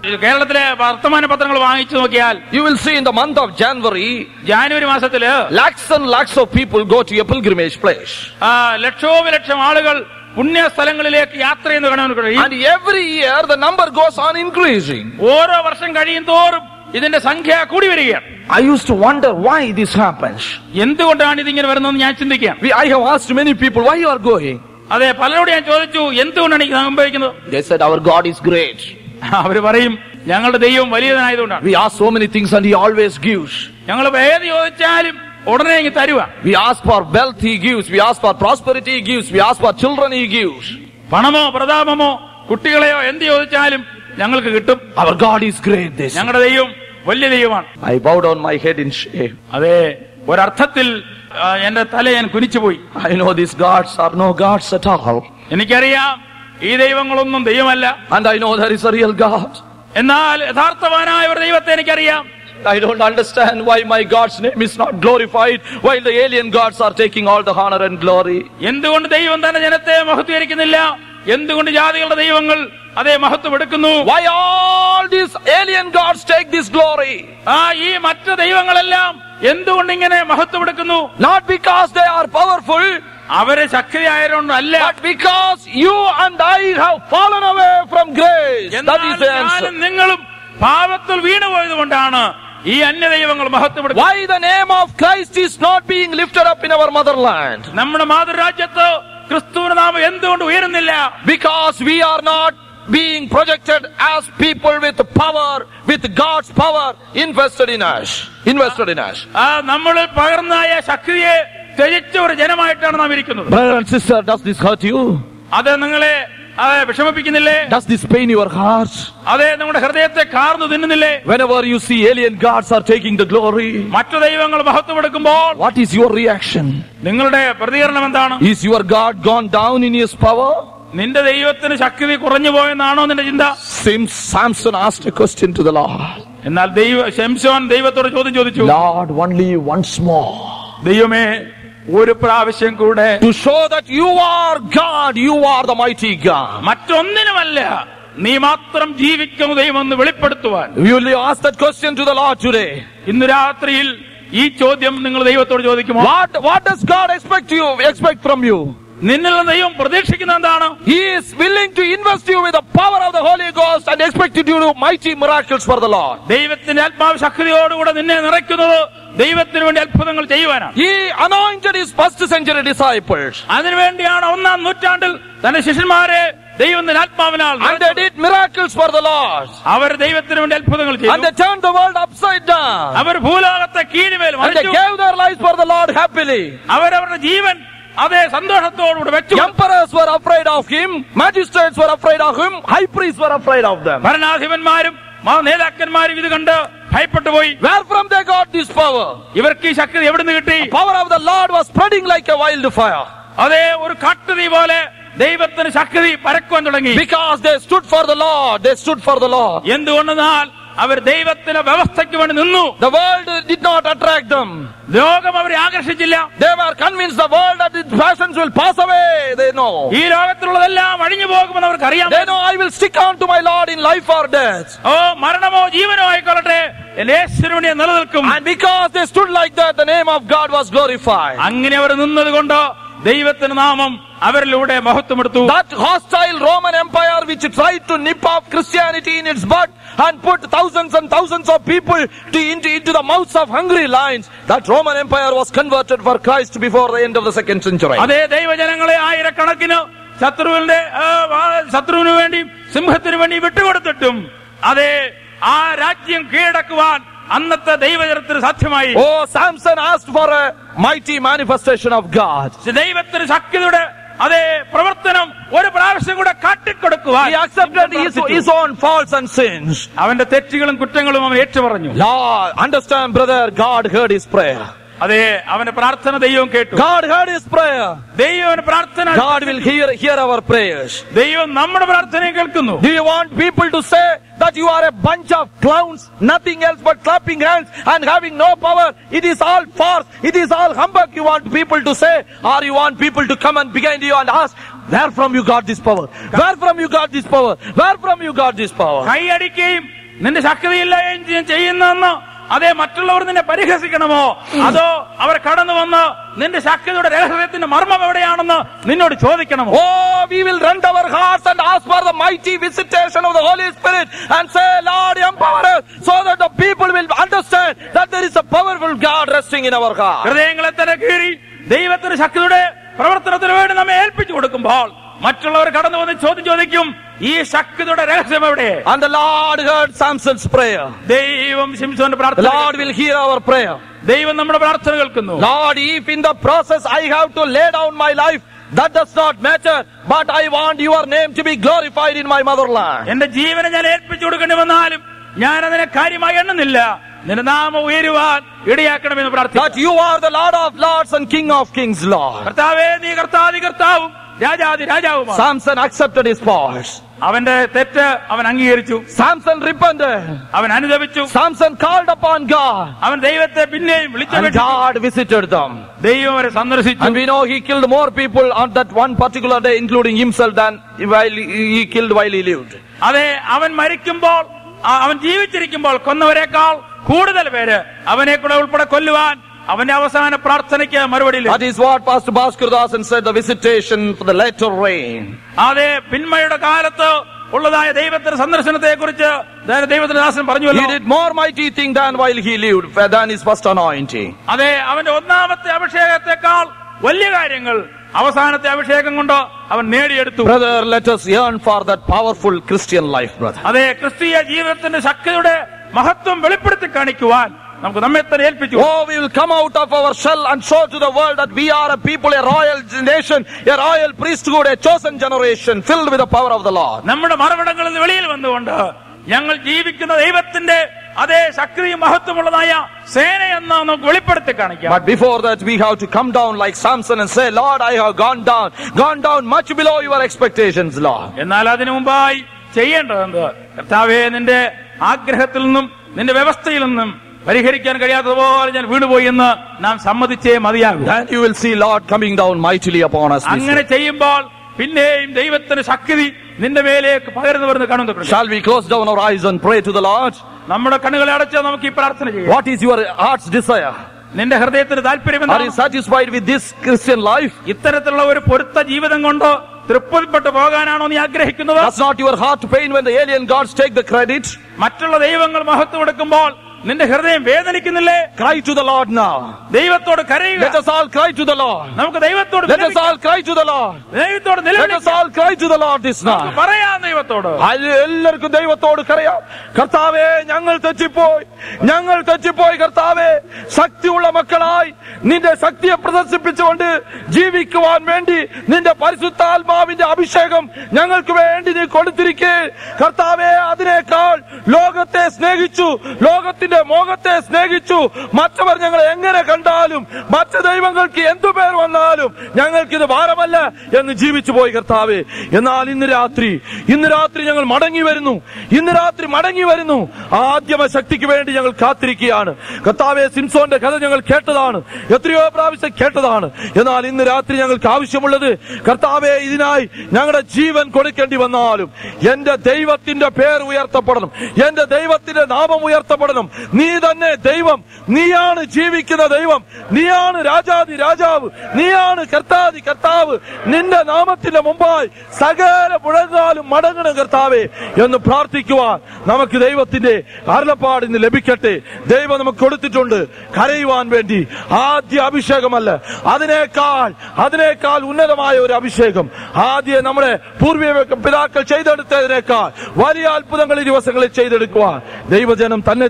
കേരളത്തിലെ വർത്തമാന പത്രങ്ങൾ വാങ്ങിച്ചു നോക്കിയാൽ You will see in the month of January, January മാസത്തില് lakhs and lakhs of people go to a pilgrimage place. ആ, ലക്ഷോപലക്ഷം ആളുകൾ പുണ്യ സ്ഥലങ്ങളിലേക്ക് യാത്ര ചെയ്യുന്ന കാണാൻ കഴിയും And every year the number goes on increasing. ഓരോ വർഷം കഴിയും തോറും ഇതിന്റെ സംഖ്യ കൂടി വരികയാണ് I used to wonder why this happens. എന്തുകൊണ്ടാണ് ഇതിങ്ങനെ വരുന്നതെന്ന് ഞാൻ ചിന്തിക്കാം We, I have asked many people, why you are going? അതെ പലരോട് ഞാൻ ചോദിച്ചു എന്തുകൊണ്ടാണ് ഇത് സംഭവിക്കുന്നത് They said, our God is great. അവര് പറയും ഞങ്ങളുടെ ദൈവം വലിയതായതുകൊണ്ടാണ് We ask so many things and He always gives. ഞങ്ങൾ ഏത് ചോദിച്ചാലും ഉടനെ ഇങ്ങ് തരുക We ask for wealth, He gives. We ask for prosperity, He gives. We ask for children, He gives. പണമോ പ്രതാപമോ കുട്ടികളെയോ എന്ത് ചോദിച്ചാലും ഞങ്ങൾക്ക് കിട്ടും Our God is great, they say. ഞങ്ങളുടെ ദൈവം വലിയ ദൈവമാണ് I bow down my head in shame. അതെ ഒരർത്ഥത്തിൽ ആ, എന്റെ തല ഞാൻ കുനിച്ചുപോയി I know these gods are no gods at all. എനിക്കറിയാം ഈ ദൈവങ്ങളൊന്നും ദൈവമല്ല And I know there is a real God. എന്നാൽ യഥാർത്ഥവാനായ ഒരു ദൈവത്തെ എനിക്കറിയാം I don't understand why my God's name is not glorified while the alien gods are taking all the honor and glory. എന്തുകൊണ്ട് ദൈവം തന്നെ ജനത്തെ മഹത്വീകരിക്കുന്നില്ല എന്തുകൊണ്ട് ജാതികളുടെ ദൈവങ്ങൾ അതേ മഹത്വം എടുക്കുന്നു Why all these alien gods take this glory? ആ ഈ മറ്റു ദൈവങ്ങളെല്ലാം എന്തുകൊണ്ട് ഇങ്ങനെ മഹത്വം എടുക്കുന്നു Not because they are powerful, അവര് ശക്തിയായതുകൊണ്ടല്ല but because you and I have fallen away from grace. That is എന്നാൽ the answer. ഞാനും നിങ്ങളും പാപത്തിൽ വീണുപോയത് കൊണ്ടാണ് ഈ അന്യ ദൈവങ്ങൾ മഹത്വം എടുക്കുന്നത് Why the name of Christ is not being lifted up in our motherland? നമ്മുടെ മാതൃരാജ്യത്ത് ക്രിസ്തുവിന് നാമം എന്തുകൊണ്ട് ഉയരുന്നില്ല Because we are not being projected as people with power, with God's power invested in us. Invested in us. ആ നമ്മൾ പകർന്നായ ശക്തിയെ ത്യജിച്ച ഒരു ജനമായിട്ടാണ് നാം ഇരിക്കുന്നത് Brother and sister, does this hurt you? അത് നിങ്ങളെ അതെ വിഷമിപ്പിക്കുന്നില്ലേ Does this pain your heart? അതെ നമ്മുടെ ഹൃദയത്തെ കാർന്നു തിന്നുന്നില്ലേ Whenever you see alien gods are taking the glory, മറ്റു ദൈവങ്ങൾ മഹത്വം എടുക്കുമ്പോൾ what is your reaction? നിങ്ങളുടെ പ്രതികരണം എന്താണ് Is your God gone down in his power? നിന്റെ ദൈവത്തിന് ശക്തി കുറഞ്ഞു പോയെന്നാണോ നിന്റെ ചിന്ത Sim Samson asked a question to the Lord. എന്നാൽ ദൈവ ശംശോൻ ദൈവത്തോട് ചോദ്യം ചോദിച്ചു Lord, only once more. ദൈവമേ ഒരു പ്രാവശ്യം കൂടെ To show that you are God, you are the mighty God. മറ്റൊന്നിനുമല്ല നീ മാത്രം ജീവിക്കുന്ന ദൈവമെന്ന് വെളിപ്പെടുത്തുവാൻ Will you ask that question to the Lord today? ഇന്ന് രാത്രിയിൽ ഈ ചോദ്യം നിങ്ങൾ ദൈവത്തോട് ചോദിക്കുമോ What, what does God expect you, expect from you? നിന്നിൽ നിന്ന് ദൈവം പ്രതീക്ഷിക്കുന്ന എന്താണ് He is willing to invest you with the power of the Holy Ghost and expect you to do mighty miracles for the Lord. ദൈവത്തിന്റെ ആത്മാവ് ശക്തിയോടുകൂടെ നിന്നെ നിറയ്ക്കുന്നത് ദൈവത്തിന് വേണ്ടി അത്ഭുതങ്ങൾ ചെയ്യുവാനാണ് He anointed his first century disciples അതിനുവേണ്ടിയാണ് ഒന്നാം നൂറ്റാണ്ടിൽ തന്റെ ശിഷ്യന്മാരെ ദൈവത്തിന്റെ ആത്മാവിനാൽ and they did miracles for the Lord. അവർ ദൈവത്തിന് വേണ്ടി അത്ഭുതങ്ങൾ And ചെയ്തു they turned the world upside down. അവർ ഭൂലോകത്തെ കീഴ്മേൽ And they മറിച്ചു gave their lives for the Lord happily. അവരവരുടെ ജീവൻ അതേ സന്തോഷത്തോടുകൂടി വെച്ചു Emperors were afraid of him, magistrates were afraid of him, high priests were afraid of them. ഭരണാധിപന്മാരും മ- നേതാക്കന്മാരും ഇത് കണ്ട് ഭയപ്പെട്ടു പോയി Where from they got this power? ഇവർക്ക് ഈ ശക്തി എവിടുന്ന് കിട്ടി Power of the Lord was spreading like a wildfire. അതേ ഒരു കാട്ടുതീ പോലെ ദൈവത്തിന് ശക്തി പരക്കുവാൻ തുടങ്ങി Because they stood for the Lord, they stood for the Lord. എന്തുകൊണ്ടെന്നാൽ അവർ ദൈവത്തിന് വ്യവസ്ഥയ്ക്ക് വേണ്ടി നിന്നു The world did not attract them. ലോകം അവരെ ആകർഷിച്ചില്ല They were convinced the world and its passions will pass away. They know. ഈ ലോകത്തിലുള്ളതെല്ലാം അഴിഞ്ഞു പോകുമെന്ന് അവർക്ക് അറിയാം They know I will stick on to my Lord in life or death. ഓ മരണമോ ജീവനോ ആയിക്കൊള്ളട്ടെ എന്റെ യേശുവിന് വേണ്ടി ഞാൻ നിലനിൽക്കും And because they stood like that, the name of God was glorified. അങ്ങനെ അവർ നിന്നത് കൊണ്ട് ദൈവത്തിന് നാമം അവരിലൂടെ മഹത്വമെടുത്തു That hostile Roman Empire which tried to nip off Christianity in its bud and put thousands and thousands of people to, into, into the mouths of hungry lions, that Roman Empire was converted for Christ before the end of the second century. അതേ ദൈവജനങ്ങളെ ആയിരക്കണക്കിന് ശത്രുവിന്റെ ആ, ആ, ശത്രുവിന് വേണ്ടി സിംഹത്തിന് വേണ്ടി വിട്ടുകൊടുത്തിട്ടും അതേ ആ രാജ്യം കീഴടക്കുവാൻ അന്നത്തെ ദൈവജനത്തിന് സാധ്യമായി Oh, Samson asked for a mighty manifestation of God. ദൈവത്തിന് ശക്തിയുടെ അതേ പ്രവർത്തനം ഒരു പ്രാവശ്യം കൂടെ കാട്ടിക്കൊടുക്കുവാൻ He accepted his, his own faults and sins. അവന്റെ തെറ്റുകളും കുറ്റങ്ങളും അവൻ ഏറ്റുപറഞ്ഞു Lord, understand, brother, God heard his prayer. അതെ അവന്റെ പ്രാർത്ഥന ദൈവം കേട്ടു God heard his prayer. ദൈവം അവന്റെ പ്രാർത്ഥന God will hear, hear our prayers. ദൈവം നമ്മുടെ പ്രാർത്ഥനയും കേൾക്കുന്നു Do you want people to say that you are a bunch of clowns, nothing else but clapping hands and having no power? It is all farce. It is all humbug you want people to say? Or you want people to come and behind you and ask, where from you got this power? Where from you got this power? Where from you got this power? കൈയടിക്കുകയും നിന്റെ ശക്തിയില്ലായും ചെയ്യ- ചെയ്യുന്നെന്ന് അതെ മറ്റുള്ളവർ നിന്നെ പരിഹസിക്കണമോ അതോ അവർ കടന്നു വന്ന് നിന്റെ ശക്തിയുടെ രഹസ്യത്തിന്റെ മർമ്മം എവിടെയാണെന്ന് നിന്നോട് ചോദിക്കണമോ Oh, we will rend our hearts and ask for the mighty visitation of the Holy Spirit and say, Lord, empower us so that the people will understand that there is a powerful God resting in our heart. ഹൃദയങ്ങളെ തന്നെ കീറി ദൈവത്തിന്റെ ശക്തിയുടെ പ്രവർത്തനത്തിന് വേണ്ടി നമ്മെ ഏൽപ്പിച്ചു കൊടുക്കുമ്പോൾ മറ്റുള്ളവർ കടന്നു വന്ന് ചോദ്യം ചോദിക്കും ഈ ശക്തിയുടെ രഹസ്യം എവിടെ And the Lord heard Samson's prayer. ദൈവം ശിംസോന്റെ The പ്രാർത്ഥന Lord will hear our prayer. ദൈവം നമ്മുടെ പ്രാർത്ഥന കേൾക്കുന്നു Lord, if in the process I have to lay down my life, that does not matter. But I want your name to be glorified in my motherland. എന്റെ ജീവനെ ഞാൻ ഏൽപ്പിച്ചു കൊടുക്കേണ്ടി വന്നാലും ഞാൻ അതിനെ കാര്യമായി എണ്ണുന്നില്ല നിന്റെ നാമം ഉയരുവാൻ ഇടയാക്കണമെന്ന് That പ്രാർത്ഥിക്കും you are the Lord of lords and King of kings, Lord. കർത്താവേ നീ കർത്താതി കർത്താവും രാജാതി രാജാവുമാണ് Samson accepted his faults. അവന്റെ തെറ്റ് അവൻ അംഗീകരിച്ചു Samson repented. അവൻ അനുദപിച്ചു Samson called upon God. അവൻ ദൈവത്തെ പിന്നെയും And വിളിച്ചു God visited them. ദൈവം അവരെ സന്ദർശിച്ചു And we know he killed more people on that one particular day, including himself, than while he killed while he lived. അതെ അവൻ മരിക്കുമ്പോൾ ആ, അവൻ ജീവിച്ചിരിക്കുമ്പോൾ കൊന്നവരെക്കാൾ കൂടുതൽ പേര് അവനെ കൂടെ ഉൾപ്പെടെ കൊല്ലുവാൻ അവന്റെ അവസാന പ്രാർത്ഥനയ്ക്ക് മറുപടി ലഭിച്ചു. That is what Pastor Bhaskar said, the visitation for the latter rain. അതെ പിന്മയുടെ കാലത്ത് ഉള്ളതായ ദൈവത്തിന്റെ സന്ദർശനത്തെ കുറിച്ച് ദൈവത്തിന്റെ ദാസൻ He പറഞ്ഞുവല്ലോ did more mighty thing than while he lived, than his first anointing. അതെ അവന്റെ ഒന്നാമത്തെ അഭിഷേകത്തെക്കാൾ വലിയ കാര്യങ്ങൾ അവസാനത്തെ അഭിഷേകം കൊണ്ട് അവൻ നേടിയെടുത്തു Brother, let us yearn for that powerful Christian life, brother. അതെ ക്രിസ്തീയ ജീവിതത്തിന്റെ ശക്തിയുടെ മഹത്വം വെളിപ്പെടുത്തി കാണിക്കുവാൻ നമുക്ക് നമ്മെ തന്നെ ഏൽപ്പിച്ചു Oh, we will come out of our shell and show to the world that we are a people, a royal nation, a royal priesthood, a chosen generation filled with the power of the Lord. നമ്മുടെ മറവിടങ്ങളിൽ നിന്ന് വെളിയിൽ വന്നുകൊണ്ട് ഞങ്ങൾ ജീവിക്കുന്ന ദൈവത്തിന്റെ അതേ ശക്തിയും മഹത്വമുള്ളതായ സേനയെന്ന് നമുക്ക് വെളിപ്പെടുത്തി കാണിക്കാം But before that, we have to come down like Samson and say, Lord, I have gone down, gone down much below your expectations, Lord. എന്നാൽ അതിനു മുമ്പായി ചെയ്യേണ്ടതെന്ത് കർത്താവെ നിന്റെ ആഗ്രഹത്തിൽ നിന്നും നിന്റെ വ്യവസ്ഥയിൽ നിന്നും പരിഹരിക്കാൻ കഴിയാത്തതുപോലെ ഞാൻ വീണുപോയി എന്ന് നാം സമ്മതിച്ചേ മതിയാകും Then you will see Lord coming down mightily upon us. this അങ്ങനെ ചെയ്യുമ്പോൾ പിന്നെയും ദൈവത്തിന്റെ ശക്തി നിന്റെ മേലേക്ക് പകർന്നു വരുന്ന day. കാണുന്നു Shall we close down our eyes and pray to the Lord? നമ്മുടെ കണ്ണുകളെ അടച്ച് നമുക്ക് ഈ പ്രാർത്ഥന ചെയ്യാം What is your heart's desire? നിന്റെ ഹൃദയത്തിന് താല്പര്യം Are എന്താണ് you satisfied with this Christian life? ഇത്തരത്തിലുള്ള ഒരു പൊരുത്ത ജീവിതം കൊണ്ട് തൃപ്തിപ്പെട്ടു പോകാനാണോ നീ ആഗ്രഹിക്കുന്നത് Does not your heart pain when the alien gods take the credit? മറ്റുള്ള ദൈവങ്ങൾ മഹത്വം കൊടുക്കുമ്പോൾ നിന്റെ ഹൃദയം വേദനിക്കുന്നില്ലേ Cry to the Lord now. ദൈവത്തോട് കരയുക Let us all cry to the Lord. നമുക്ക് ദൈവത്തോട് Let us വിലപിക്കാം. all cry to the Lord. ദൈവത്തോട് Let us നിലവിളിക്കാം all cry to the Lord this നമുക്ക് night. പറയാം ദൈവത്തോട് അത് എല്ലാവർക്കും ദൈവത്തോട് കരയാം കർത്താവേ ഞങ്ങൾ തെറ്റിപ്പോയി ഞങ്ങൾ തെറ്റിപ്പോയി കർത്താവേ ശക്തിയുള്ള മക്കളായി നിന്റെ ശക്തിയെ പ്രദർശിപ്പിച്ചുകൊണ്ട് ജീവിക്കുവാൻ വേണ്ടി നിന്റെ പരിശുദ്ധാത്മാവിന്റെ അഭിഷേകം ഞങ്ങൾക്ക് വേണ്ടി നീ കൊടുത്തിരിക്കേ കർത്താവേ അതിനേക്കാൾ ലോകത്തെ സ്നേഹിച്ചു ലോകത്തിന്റെ മോഹത്തെ സ്നേഹിച്ചു മറ്റവർ ഞങ്ങൾ എങ്ങനെ കണ്ടാലും മറ്റു ദൈവങ്ങൾക്ക് എന്തു പേർ വന്നാലും ഞങ്ങൾക്ക് ഇത് ഭാരമല്ല എന്ന് ജീവിച്ചു പോയി കർത്താവേ എന്നാൽ ഇന്ന് രാത്രി ഇന്ന് രാത്രി ഞങ്ങൾ മടങ്ങി വരുന്നു ഇന്ന് രാത്രി മടങ്ങി വരുന്നു ആദ്യമ ശക്തിക്ക് വേണ്ടി ഞങ്ങൾ കാത്തിരിക്കുകയാണ് കർത്താവെ സിംസോന്റെ കഥ ഞങ്ങൾ കേട്ടതാണ് എത്രയോ പ്രാവശ്യം കേട്ടതാണ് എന്നാൽ ഇന്ന് രാത്രി ഞങ്ങൾക്ക് ആവശ്യമുള്ളത് കർത്താവെ ഇതിനായി ഞങ്ങളുടെ ജീവൻ കൊടുക്കേണ്ടി വന്നാലും എന്റെ ദൈവത്തിന്റെ പേർ ഉയർത്തപ്പെടണം എന്റെ ദൈവത്തിന്റെ നാമം ഉയർത്തപ്പെടണം നീ തന്നെ ദൈവം നീയാണ് ജീവിക്കുന്ന ദൈവം നീയാണ് രാജാതി രാജാവ് നീയാണ് കർത്താതി കർത്താവ് നിന്റെ നാമത്തിന്റെ മുമ്പായി സകല മുഴങ്ങാലും മടങ്ങണം കർത്താവേ എന്ന് പ്രാർത്ഥിക്കുവാൻ നമുക്ക് ദൈവത്തിന്റെ അരുളപ്പാട് ഇന്ന് ലഭിക്കട്ടെ ദൈവം നമുക്ക് കൊടുത്തിട്ടുണ്ട് കരയുവാൻ വേണ്ടി ആദ്യ അഭിഷേകമല്ല അതിനേക്കാൾ അതിനേക്കാൾ ഉന്നതമായ ഒരു അഭിഷേകം ആദ്യം നമ്മുടെ പൂർവീക പിതാക്കൾ ചെയ്തെടുത്തതിനേക്കാൾ വലിയ അത്ഭുതങ്ങൾ ഈ ദിവസങ്ങളിൽ ചെയ്തെടുക്കുവാൻ ദൈവജനം തന്നെ താൻ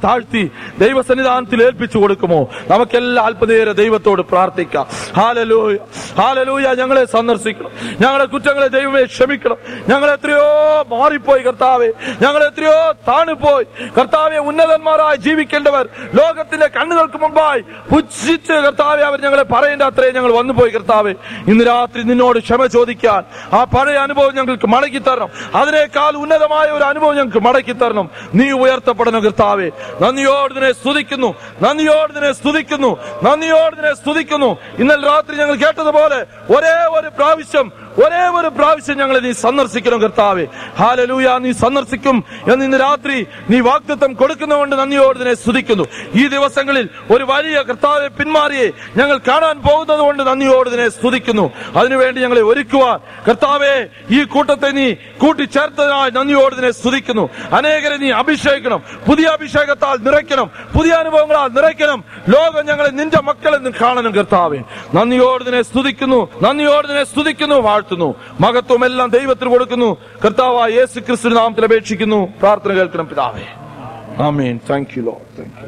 താഴ്ത്തി ദൈവസന്നിധാനത്തിൽ ഏൽപ്പിച്ചു കൊടുക്കുമോ നമുക്കെല്ലാം അല്പനേരം ദൈവത്തോട് പ്രാർത്ഥിക്കാം ഹാലലൂയ ഹാലലൂയ ഞങ്ങളെ സന്ദർശിക്കണം ഞങ്ങളെ കുറ്റങ്ങളെ ദൈവമേ ക്ഷമിക്കണം ഞങ്ങൾ എത്രയോ മാറിപ്പോയി കർത്താവെ ഞങ്ങൾ എത്രയോ താണുപോയി കർത്താവെ ഉന്നതന്മാരായി ജീവിക്കേണ്ടവർ ലോകത്തിന്റെ കണ്ണുകൾക്ക് മുമ്പായി പുച്ഛിച്ച് കർത്താവെ അവർ ഞങ്ങളെ പറയേണ്ട അത്രയും ഞങ്ങൾ വന്നുപോയി കർത്താവെ ഇന്ന് രാത്രി നിന്നോട് ക്ഷമ ചോദിക്കാൻ ആ പഴയ അനുഭവം ഞങ്ങൾക്ക് മടക്കി തരണം അതിനേക്കാൾ ഉന്നതമായ ഒരു അനുഭവം ഞങ്ങൾക്ക് മടക്കി തരണം നീ ഉയർത്തപ്പെടണം കർത്താവെ നന്ദിയോട് നിന്നെ സ്തുതിക്കുന്നു നന്ദിയോട് നിന്നെ സ്തുതിക്കുന്നു നന്ദിയോട് നിന്നെ സ്തുതിക്കുന്നു ഇന്നലെ രാത്രി ഞങ്ങൾ കേട്ടതുപോലെ ഒരേ ഒരു പ്രാവശ്യം ഒരേ ഒരു പ്രാവശ്യം ഞങ്ങളെ നീ സന്ദർശിക്കണം കർത്താവെ ഹാലലൂയ നീ സന്ദർശിക്കും എന്ന് ഇന്ന് രാത്രി നീ വാഗ്ദത്വം കൊടുക്കുന്നതുകൊണ്ട് നന്ദിയോട് നിന്നെ സ്തുതിക്കുന്നു ഈ ദിവസങ്ങളിൽ ഒരു വലിയ കർത്താവെ പിന്മാറിയെ ഞങ്ങൾ കാണാൻ പോകുന്നത് കൊണ്ട് നന്ദിയോട് നിന്നെ സ്തുതിക്കുന്നു അതിനുവേണ്ടി ഞങ്ങളെ ഒരുക്കുവാൻ കർത്താവെ ഈ കൂട്ടത്തെ നീ കൂട്ടിച്ചേർത്തതിനായി നന്ദിയോട് നിന്നെ സ്തുതിക്കുന്നു അനേകരെ നീ അഭിഷേകിക്കണം പുതിയ അഭിഷേകത്താൽ നിറയ്ക്കണം പുതിയ അനുഭവങ്ങളാൽ നിറയ്ക്കണം ലോകം ഞങ്ങളെ നിന്റെ മക്കളെന്ന് കാണണം കർത്താവെ നന്ദിയോട് നിന്നെ സ്തുതിക്കുന്നു നന്ദിയോട് നിന്നെ സ്തുതിക്കുന്നു വാഴ്ത്തുന്നു മഹത്വം എല്ലാം ദൈവത്തിന് കൊടുക്കുന്നു കർത്താവായ യേസു ക്രിസ്തു നാമത്തിൽ അപേക്ഷിക്കുന്നു പ്രാർത്ഥന കേൾക്കണം പിതാവേ ആമേൻ thank you Lord thank U